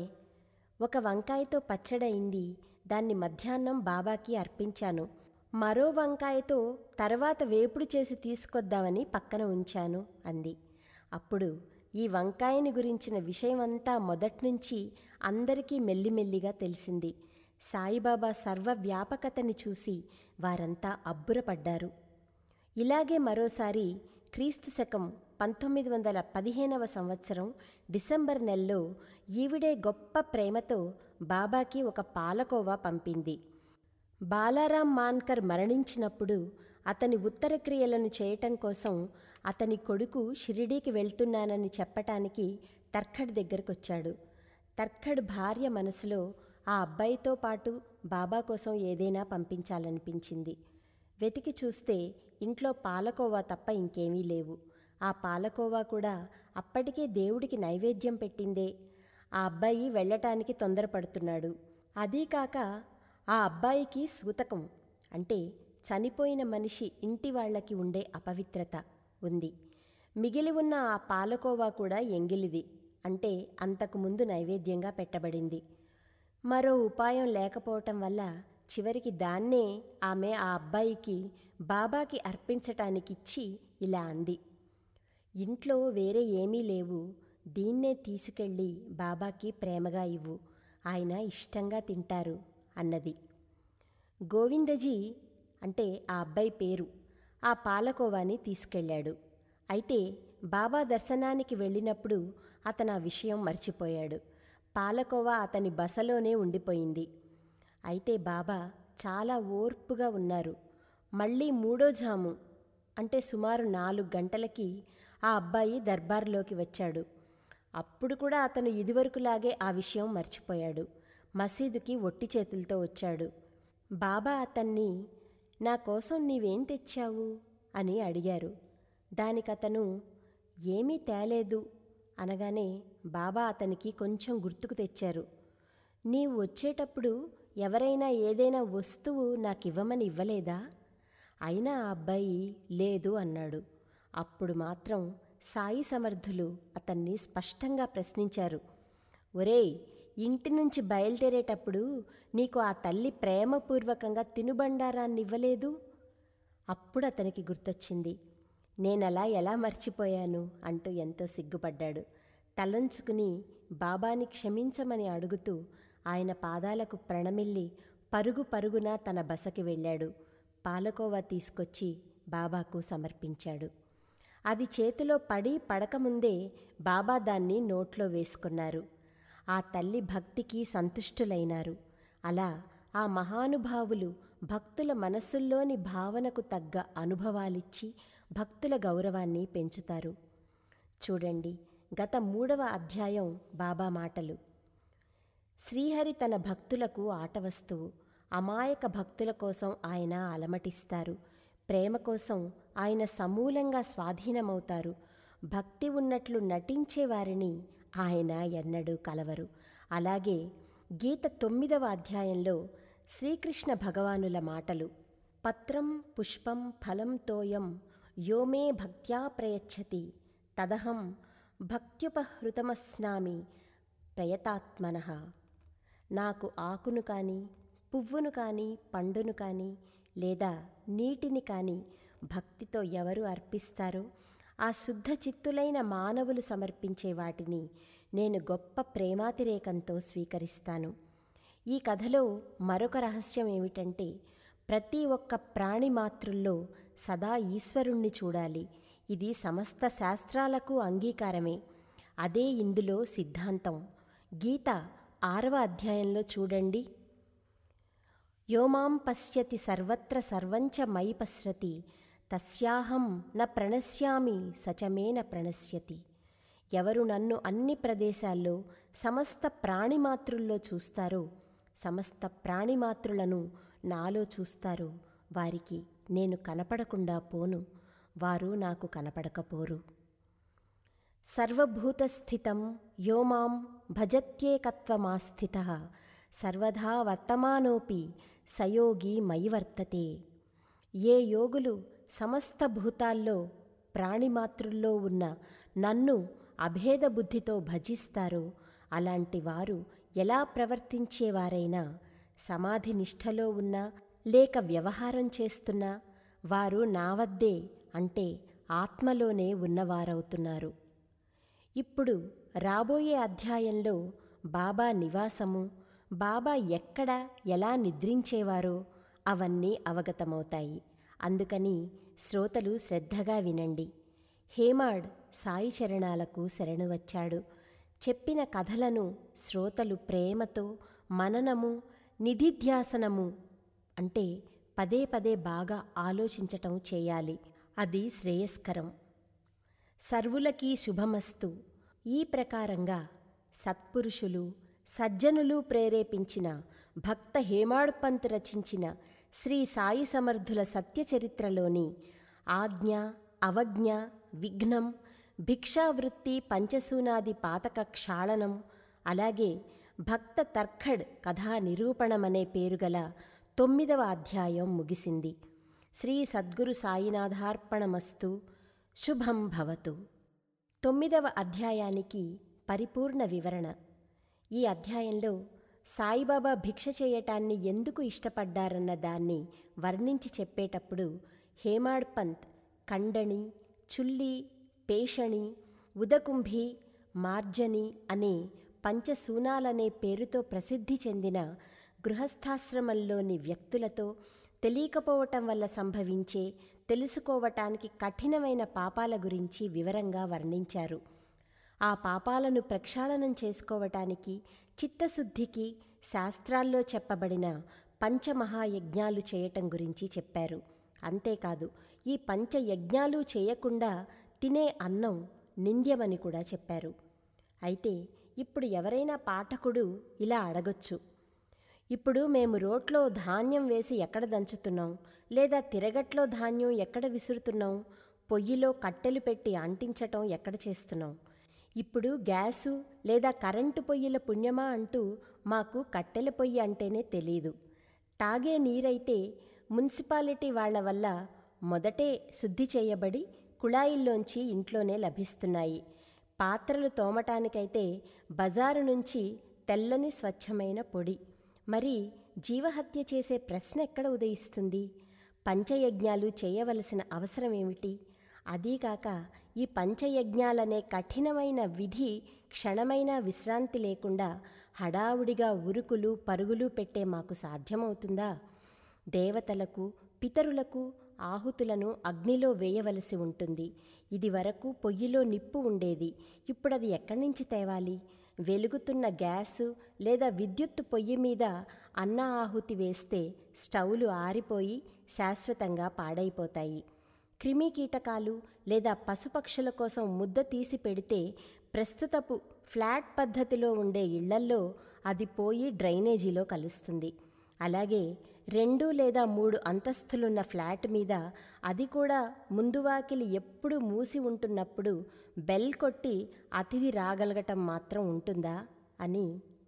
[SPEAKER 1] ఒక వంకాయతో పచ్చడయింది దాన్ని మధ్యాహ్నం బాబాకి అర్పించాను మరో వంకాయతో తర్వాత వేపుడు చేసి తీసుకొద్దామని పక్కన ఉంచాను అంది అప్పుడు ఈ వంకాయని గురించిన విషయమంతా మొదట్నుంచి అందరికీ మెల్లిమెల్లిగా తెలిసింది సాయిబాబా సర్వవ్యాపకతని చూసి వారంతా అబ్బురపడ్డారు ఇలాగే మరోసారి క్రీస్తు శకం పంతొమ్మిది వందల పదిహేనవ సంవత్సరం డిసెంబర్ నెలలో ఈవిడే గొప్ప ప్రేమతో బాబాకి ఒక పాలకోవా పంపింది బాలారాం మాన్కర్ మరణించినప్పుడు అతని ఉత్తర క్రియలను చేయటం కోసం అతని కొడుకు షిరిడీకి వెళ్తున్నానని చెప్పటానికి తర్ఖడ్ దగ్గరకొచ్చాడు తర్ఖడ్ భార్య మనసులో ఆ అబ్బాయితో పాటు బాబా కోసం ఏదైనా పంపించాలనిపించింది వెతికి చూస్తే ఇంట్లో పాలకోవా తప్ప ఇంకేమీ లేవు ఆ పాలకోవా కూడా అప్పటికే దేవుడికి నైవేద్యం పెట్టిందే ఆ అబ్బాయి వెళ్ళటానికి తొందరపడుతున్నాడు అదీ కాక ఆ అబ్బాయికి సూతకం అంటే చనిపోయిన మనిషి ఇంటి వాళ్ళకి ఉండే అపవిత్రత ఉంది మిగిలి ఉన్న ఆ పాలకోవా కూడా ఎంగిలిది అంటే అంతకుముందు నైవేద్యంగా పెట్టబడింది మరో ఉపాయం లేకపోవటం వల్ల చివరికి దాన్నే ఆమె ఆ అబ్బాయికి బాబాకి అర్పించటానికిచ్చి ఇలా అంది ఇంట్లో వేరే ఏమీ లేవు దీన్నే తీసుకెళ్ళి బాబాకి ప్రేమగా ఇవ్వు ఆయన ఇష్టంగా తింటారు అన్నది గోవిందజీ అంటే ఆ అబ్బాయి పేరు ఆ పాలకోవాని తీసుకెళ్ళాడు అయితే బాబా దర్శనానికి వెళ్ళినప్పుడు అతను ఆ విషయం మర్చిపోయాడు పాలకోవా అతని బసలోనే ఉండిపోయింది అయితే బాబా చాలా ఓర్పుగా ఉన్నారు మళ్ళీ మూడో జాము అంటే సుమారు నాలుగు గంటలకి ఆ అబ్బాయి దర్బార్లోకి వచ్చాడు అప్పుడు కూడా అతను ఇదివరకులాగే ఆ విషయం మర్చిపోయాడు మసీదుకి ఒట్టి చేతులతో వచ్చాడు బాబా అతన్ని నా కోసం నీవేం తెచ్చావు అని అడిగారు దానికతను ఏమీ తేలేదు అనగానే బాబా అతనికి కొంచెం గుర్తుకు తెచ్చారు నీవు వచ్చేటప్పుడు ఎవరైనా ఏదైనా వస్తువు నాకు ఇవ్వమని ఇవ్వలేదా అయినా ఆ అబ్బాయి లేదు అన్నాడు అప్పుడు మాత్రం సాయి సమర్థులు అతన్ని స్పష్టంగా ప్రశ్నించారు ఒరేయ్ ఇంటి నుంచి బయలుదేరేటప్పుడు నీకు ఆ తల్లి ప్రేమపూర్వకంగా తినుబండారాన్ని ఇవ్వలేదు అప్పుడు అతనికి గుర్తొచ్చింది నేనలా ఎలా మర్చిపోయాను అంటూ ఎంతో సిగ్గుపడ్డాడు తలంచుకుని బాబాని క్షమించమని అడుగుతూ ఆయన పాదాలకు ప్రణమిల్లి పరుగు పరుగున తన బసకి వెళ్ళాడు పాలకోవా తీసుకొచ్చి బాబాకు సమర్పించాడు అది చేతిలో పడి పడకముందే బాబా దాన్ని నోట్లో వేసుకున్నారు ఆ తల్లి భక్తికి సంతుష్టులైనారు అలా ఆ మహానుభావులు భక్తుల మనస్సుల్లోని భావనకు తగ్గ అనుభవాలిచ్చి భక్తుల గౌరవాన్ని పెంచుతారు చూడండి గత మూడవ అధ్యాయం బాబా మాటలు శ్రీహరి తన భక్తులకు ఆట వస్తువు అమాయక భక్తుల కోసం ఆయన అలమటిస్తారు ప్రేమ కోసం ఆయన సమూలంగా స్వాధీనమవుతారు భక్తి ఉన్నట్లు నటించే వారిని ఆయన ఎన్నడూ కలవరు అలాగే గీత తొమ్మిదవ అధ్యాయంలో శ్రీకృష్ణ భగవానుల మాటలు పత్రం పుష్పం ఫలం తోయం యోమే భక్త్యా ప్రయచ్చతి తదహం భక్త్యుపహృతమస్నామి ప్రయతాత్మన నాకు ఆకును కానీ పువ్వును కానీ పండును కానీ లేదా నీటిని కానీ భక్తితో ఎవరు అర్పిస్తారో ఆ శుద్ధ చిత్తులైన మానవులు సమర్పించే వాటిని నేను గొప్ప ప్రేమాతిరేకంతో స్వీకరిస్తాను ఈ కథలో మరొక రహస్యం ఏమిటంటే ప్రతి ఒక్క ప్రాణి మాతృల్లో సదా ఈశ్వరుణ్ణి చూడాలి ఇది సమస్త శాస్త్రాలకు అంగీకారమే అదే ఇందులో సిద్ధాంతం గీత ఆరవ అధ్యాయంలో చూడండి యోమాం పశ్యతి సర్వత్ర సర్వంచ మయి పశ్యతి తస్యాహం న ప్రణశ్యామి సచమేన ప్రణశ్యతి ఎవరు నన్ను అన్ని ప్రదేశాల్లో సమస్త ప్రాణిమాతృల్లో చూస్తారో సమస్త ప్రాణిమాతృలను నాలో చూస్తారో వారికి నేను కనపడకుండా పోను వారు నాకు కనపడకపోరు సర్వభూతస్థితం యో మాం భజత్యేకత్వమాస్థిత సర్వదా వర్తమానోపి సయోగి మయి వర్తతే ఏ యోగులు సమస్త భూతాల్లో ప్రాణిమాతృల్లో ఉన్న నన్ను అభేద బుద్ధితో భజిస్తారో అలాంటి వారు ఎలా ప్రవర్తించేవారైనా సమాధి నిష్ఠలో ఉన్నా లేక వ్యవహారం చేస్తున్నా వారు నా వద్దే అంటే ఆత్మలోనే ఉన్నవారవుతున్నారు ఇప్పుడు రాబోయే అధ్యాయంలో బాబా నివాసము బాబా ఎక్కడ ఎలా నిద్రించేవారో అవన్నీ అవగతమవుతాయి అందుకని శ్రోతలు శ్రద్ధగా వినండి హేమాడ్ సాయి చరణాలకు శరణు వచ్చాడు చెప్పిన కథలను శ్రోతలు ప్రేమతో మననము నిధిధ్యాసనము అంటే పదే పదే బాగా ఆలోచించటం చేయాలి అది శ్రేయస్కరం సర్వులకీ శుభమస్తు ఈ ప్రకారంగా సత్పురుషులు సజ్జనులు ప్రేరేపించిన భక్త హేమాడ్పంత్ రచించిన శ్రీ సాయి సమర్థుల సత్యచరిత్రలోని ఆజ్ఞ అవజ్ఞ విఘ్నం భిక్షావృత్తి పంచసూనాది పాతక క్షాళనం అలాగే భక్త తర్ఖడ్ కథా నిరూపణమనే పేరుగల తొమ్మిదవ అధ్యాయం ముగిసింది శ్రీ సద్గురు సాయినాథార్పణమస్తు శుభం భవతు తొమ్మిదవ అధ్యాయానికి పరిపూర్ణ వివరణ ఈ అధ్యాయంలో సాయిబాబా భిక్ష చేయటాన్ని ఎందుకు ఇష్టపడ్డారన్న దాన్ని వర్ణించి చెప్పేటప్పుడు హేమాడ్ పంత్ కండణి చుల్లి పేషణి ఉదకుంభి మార్జని అనే పంచసూనాలనే పేరుతో ప్రసిద్ధి చెందిన గృహస్థాశ్రమంలోని వ్యక్తులతో తెలియకపోవటం వల్ల సంభవించే తెలుసుకోవటానికి కఠినమైన పాపాల గురించి వివరంగా వర్ణించారు ఆ పాపాలను ప్రక్షాళనం చేసుకోవటానికి చిత్తశుద్ధికి శాస్త్రాల్లో చెప్పబడిన పంచమహాయజ్ఞాలు చేయటం గురించి చెప్పారు అంతేకాదు ఈ పంచయజ్ఞాలు చేయకుండా తినే అన్నం నింద్యమని కూడా చెప్పారు అయితే ఇప్పుడు ఎవరైనా పాఠకుడు ఇలా అడగొచ్చు ఇప్పుడు మేము రోట్లో ధాన్యం వేసి ఎక్కడ దంచుతున్నాం లేదా తిరగట్లో ధాన్యం ఎక్కడ విసురుతున్నాం పొయ్యిలో కట్టెలు పెట్టి అంటించటం ఎక్కడ చేస్తున్నాం ఇప్పుడు గ్యాసు లేదా కరెంటు పొయ్యిల పుణ్యమా అంటూ మాకు కట్టెల పొయ్యి అంటేనే తెలీదు తాగే నీరైతే మున్సిపాలిటీ వాళ్ళ వల్ల మొదటే శుద్ధి చేయబడి కుళాయిల్లోంచి ఇంట్లోనే లభిస్తున్నాయి పాత్రలు తోమటానికైతే బజారు నుంచి తెల్లని స్వచ్ఛమైన పొడి మరి జీవహత్య చేసే ప్రశ్న ఎక్కడ ఉదయిస్తుంది పంచయజ్ఞాలు చేయవలసిన అవసరం ఏమిటి అదీకాక ఈ పంచయజ్ఞాలనే కఠినమైన విధి క్షణమైన విశ్రాంతి లేకుండా హడావుడిగా ఉరుకులు పరుగులు పెట్టే మాకు సాధ్యమవుతుందా దేవతలకు పితరులకు ఆహుతులను అగ్నిలో వేయవలసి ఉంటుంది ఇది వరకు పొయ్యిలో నిప్పు ఉండేది ఇప్పుడు అది ఎక్కడి నుంచి తేవాలి వెలుగుతున్న గ్యాసు లేదా విద్యుత్తు పొయ్యి మీద అన్న ఆహుతి వేస్తే స్టవ్లు ఆరిపోయి శాశ్వతంగా పాడైపోతాయి క్రిమి కీటకాలు లేదా పశుపక్షుల కోసం ముద్ద తీసి పెడితే ప్రస్తుతపు ఫ్లాట్ పద్ధతిలో ఉండే ఇళ్లల్లో అది పోయి డ్రైనేజీలో కలుస్తుంది అలాగే రెండు లేదా మూడు అంతస్తులున్న ఫ్లాట్ మీద అది కూడా ముందు వాకిలి ఎప్పుడు మూసి ఉంటున్నప్పుడు బెల్ కొట్టి అతిథి రాగలగటం మాత్రం ఉంటుందా అని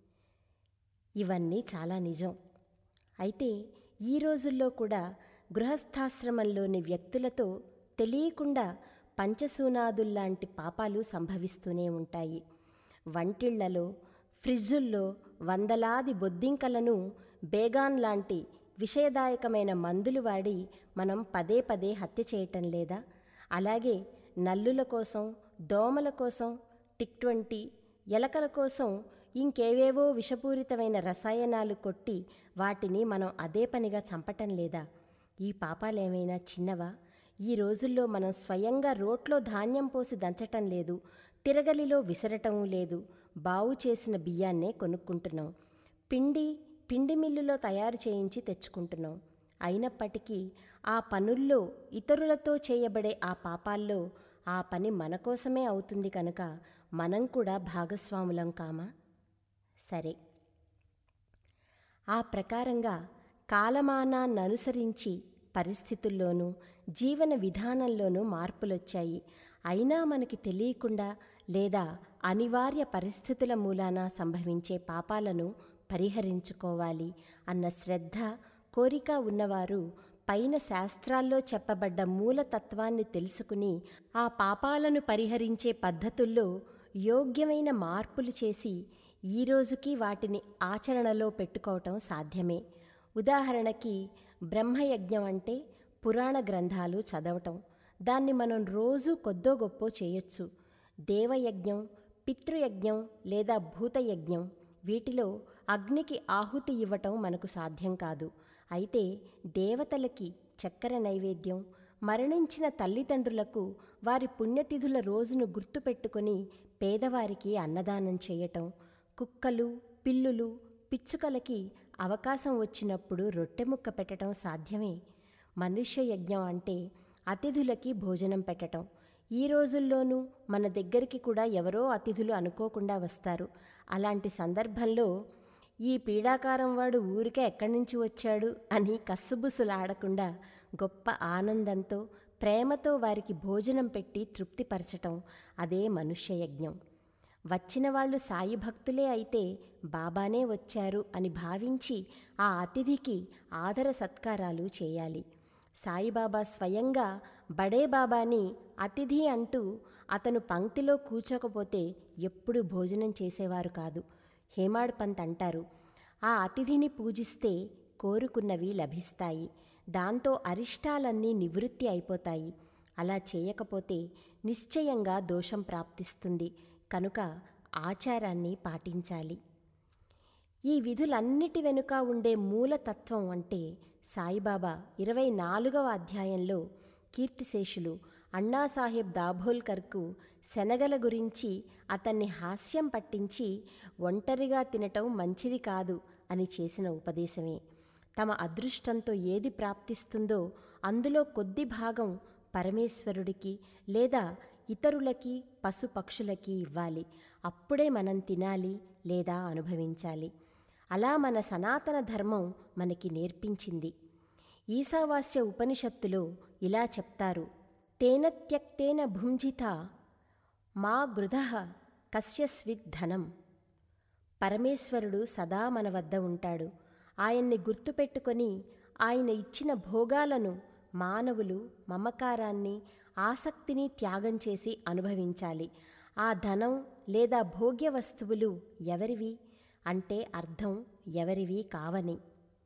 [SPEAKER 1] ఇవన్నీ చాలా నిజం అయితే ఈ రోజుల్లో కూడా గృహస్థాశ్రమంలోని వ్యక్తులతో తెలియకుండా పంచసూనాదుల్లాంటి పాపాలు సంభవిస్తూనే ఉంటాయి వంటిళ్లలో ఫ్రిడ్జుల్లో వందలాది బొద్దింకలను బేగాన్ లాంటి విషయదాయకమైన మందులు వాడి మనం పదే పదే హత్య చేయటం లేదా అలాగే నల్లుల కోసం దోమల కోసం టిక్ ట్వంటీ ఎలకల కోసం ఇంకేవేవో విషపూరితమైన రసాయనాలు కొట్టి వాటిని మనం అదే పనిగా చంపటం లేదా ఈ పాపాలేమైనా చిన్నవా ఈ రోజుల్లో మనం స్వయంగా రోట్లో ధాన్యం పోసి దంచటం లేదు తిరగలిలో విసరటం లేదు బావు చేసిన బియ్యాన్నే కొనుక్కుంటున్నాం పిండి పిండి మిల్లులో తయారు చేయించి తెచ్చుకుంటున్నాం అయినప్పటికీ ఆ పనుల్లో ఇతరులతో చేయబడే ఆ పాపాల్లో ఆ పని మన కోసమే అవుతుంది కనుక మనం కూడా భాగస్వాములం కామా సరే ఆ ప్రకారంగా కాలమానాన్ని అనుసరించి పరిస్థితుల్లోనూ జీవన విధానంలోనూ మార్పులొచ్చాయి అయినా మనకి తెలియకుండా లేదా అనివార్య పరిస్థితుల మూలాన సంభవించే పాపాలను పరిహరించుకోవాలి అన్న శ్రద్ధ కోరిక ఉన్నవారు పైన శాస్త్రాల్లో చెప్పబడ్డ మూలతత్వాన్ని తెలుసుకుని ఆ పాపాలను పరిహరించే పద్ధతుల్లో యోగ్యమైన మార్పులు చేసి ఈ రోజుకి వాటిని ఆచరణలో పెట్టుకోవటం సాధ్యమే ఉదాహరణకి బ్రహ్మయజ్ఞం అంటే పురాణ గ్రంథాలు చదవటం దాన్ని మనం రోజు కొద్దో గొప్పో చేయొచ్చు దేవయజ్ఞం పితృయజ్ఞం లేదా భూతయజ్ఞం వీటిలో అగ్నికి ఆహుతి ఇవ్వటం మనకు సాధ్యం కాదు అయితే దేవతలకి చక్కెర నైవేద్యం మరణించిన తల్లిదండ్రులకు వారి పుణ్యతిథుల రోజును గుర్తుపెట్టుకొని పేదవారికి అన్నదానం చేయటం కుక్కలు పిల్లులు పిచ్చుకలకి అవకాశం వచ్చినప్పుడు రొట్టె ముక్క పెట్టడం సాధ్యమే మనుష్య యజ్ఞం అంటే అతిథులకి భోజనం పెట్టటం ఈ రోజుల్లోనూ మన దగ్గరికి కూడా ఎవరో అతిథులు అనుకోకుండా వస్తారు అలాంటి సందర్భంలో ఈ పీడాకారం వాడు ఊరికే ఎక్కడి నుంచి వచ్చాడు అని కస్సుబుసులాడకుండా గొప్ప ఆనందంతో ప్రేమతో వారికి భోజనం పెట్టి తృప్తిపరచటం అదే మనుష్య యజ్ఞం వచ్చిన వాళ్ళు సాయి భక్తులే అయితే బాబానే వచ్చారు అని భావించి ఆ అతిథికి ఆదర సత్కారాలు చేయాలి సాయిబాబా స్వయంగా బడే బాబాని అతిథి అంటూ అతను పంక్తిలో కూర్చోకపోతే ఎప్పుడు భోజనం చేసేవారు కాదు హేమాడ్ పంత్ అంటారు ఆ అతిథిని పూజిస్తే కోరుకున్నవి లభిస్తాయి దాంతో అరిష్టాలన్నీ నివృత్తి అయిపోతాయి అలా చేయకపోతే నిశ్చయంగా దోషం ప్రాప్తిస్తుంది కనుక ఆచారాన్ని పాటించాలి ఈ విధులన్నిటి వెనుక ఉండే మూలతత్వం అంటే సాయిబాబా ఇరవై నాలుగవ అధ్యాయంలో కీర్తిశేషులు అన్నాసాహెబ్ దాభోల్కర్కు శనగల గురించి అతన్ని హాస్యం పట్టించి ఒంటరిగా తినటం మంచిది కాదు అని చేసిన ఉపదేశమే తమ అదృష్టంతో ఏది ప్రాప్తిస్తుందో అందులో కొద్ది భాగం పరమేశ్వరుడికి లేదా ఇతరులకి పశుపక్షులకి ఇవ్వాలి అప్పుడే మనం తినాలి లేదా అనుభవించాలి అలా మన సనాతన ధర్మం మనకి నేర్పించింది ఈశావాస్య ఉపనిషత్తులో ఇలా చెప్తారు తేన త్యక్తేన భుంజిత మా గృధ కస్యస్విత్ ధనం పరమేశ్వరుడు సదా మన వద్ద ఉంటాడు ఆయన్ని గుర్తుపెట్టుకొని ఆయన ఇచ్చిన భోగాలను మానవులు మమకారాన్ని ఆసక్తిని త్యాగం చేసి అనుభవించాలి ఆ ధనం లేదా భోగ్య వస్తువులు ఎవరివి అంటే అర్థం ఎవరివి కావని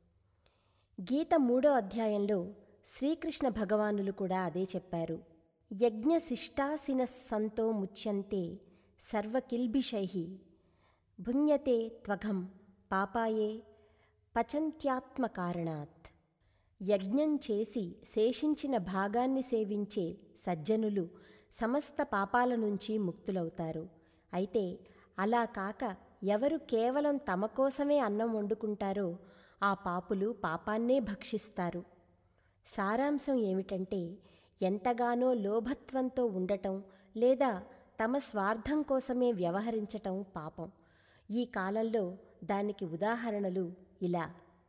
[SPEAKER 1] గీత మూడో అధ్యాయంలో శ్రీకృష్ణ భగవానులు కూడా అదే చెప్పారు యజ్ఞశిష్టాసిన సంతో ముచ్యంతే సర్వకిల్బిషై భుంయతే త్వఘం పాపాయే పచంత్యాత్మకారణాత్ యజ్ఞం చేసి శేషించిన భాగాన్ని సేవించే సజ్జనులు సమస్త పాపాల నుంచి ముక్తులవుతారు అయితే అలా కాక ఎవరు కేవలం తమ కోసమే అన్నం వండుకుంటారో ఆ పాపులు పాపాన్నే భక్షిస్తారు సారాంశం ఏమిటంటే ఎంతగానో లోభత్వంతో ఉండటం లేదా తమ స్వార్థం కోసమే వ్యవహరించటం పాపం ఈ కాలంలో దానికి ఉదాహరణలు ఇలా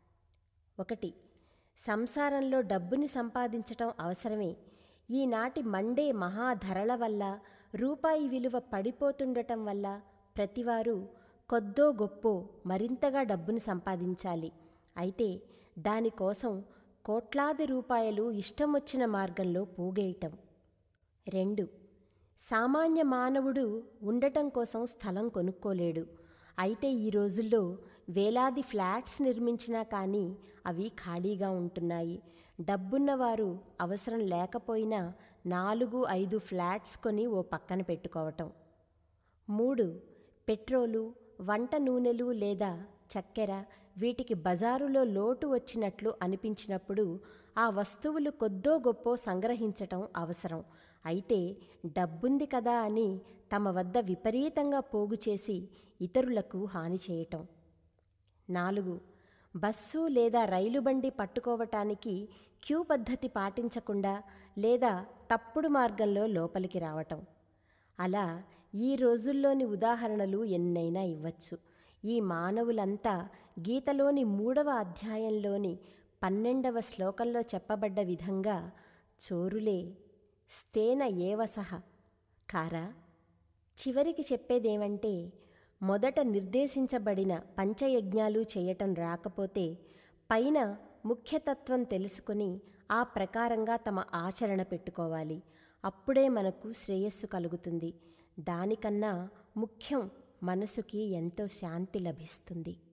[SPEAKER 1] ఒకటి సంసారంలో డబ్బుని సంపాదించటం అవసరమే ఈనాటి మండే మహాధరల వల్ల రూపాయి విలువ పడిపోతుండటం వల్ల ప్రతివారు కొద్దో గొప్పో మరింతగా డబ్బును సంపాదించాలి అయితే దానికోసం కోట్లాది రూపాయలు ఇష్టం వచ్చిన మార్గంలో పోగేయటం రెండు సామాన్య మానవుడు ఉండటం కోసం స్థలం కొనుక్కోలేడు అయితే ఈ రోజుల్లో వేలాది ఫ్లాట్స్ నిర్మించినా కానీ అవి ఖాళీగా ఉంటున్నాయి డబ్బున్నవారు అవసరం లేకపోయినా నాలుగు ఐదు ఫ్లాట్స్ కొని ఓ పక్కన పెట్టుకోవటం మూడు పెట్రోలు వంట నూనెలు లేదా చక్కెర వీటికి బజారులో లోటు వచ్చినట్లు అనిపించినప్పుడు ఆ వస్తువులు కొద్దో గొప్పో సంగ్రహించటం అవసరం అయితే డబ్బుంది కదా అని తమ వద్ద విపరీతంగా పోగు చేసి ఇతరులకు హాని చేయటం నాలుగు బస్సు లేదా రైలు బండి పట్టుకోవటానికి క్యూ పద్ధతి పాటించకుండా లేదా తప్పుడు మార్గంలో లోపలికి రావటం అలా ఈ రోజుల్లోని ఉదాహరణలు ఎన్నైనా ఇవ్వచ్చు ఈ మానవులంతా గీతలోని మూడవ అధ్యాయంలోని పన్నెండవ శ్లోకంలో చెప్పబడ్డ విధంగా చోరులే స్తేన ఏవసహ కారా చివరికి చెప్పేదేమంటే మొదట నిర్దేశించబడిన పంచయజ్ఞాలు చేయటం రాకపోతే పైన ముఖ్యతత్వం తెలుసుకుని ఆ ప్రకారంగా తమ ఆచరణ పెట్టుకోవాలి అప్పుడే మనకు శ్రేయస్సు కలుగుతుంది దానికన్నా ముఖ్యం మనసుకి ఎంతో శాంతి లభిస్తుంది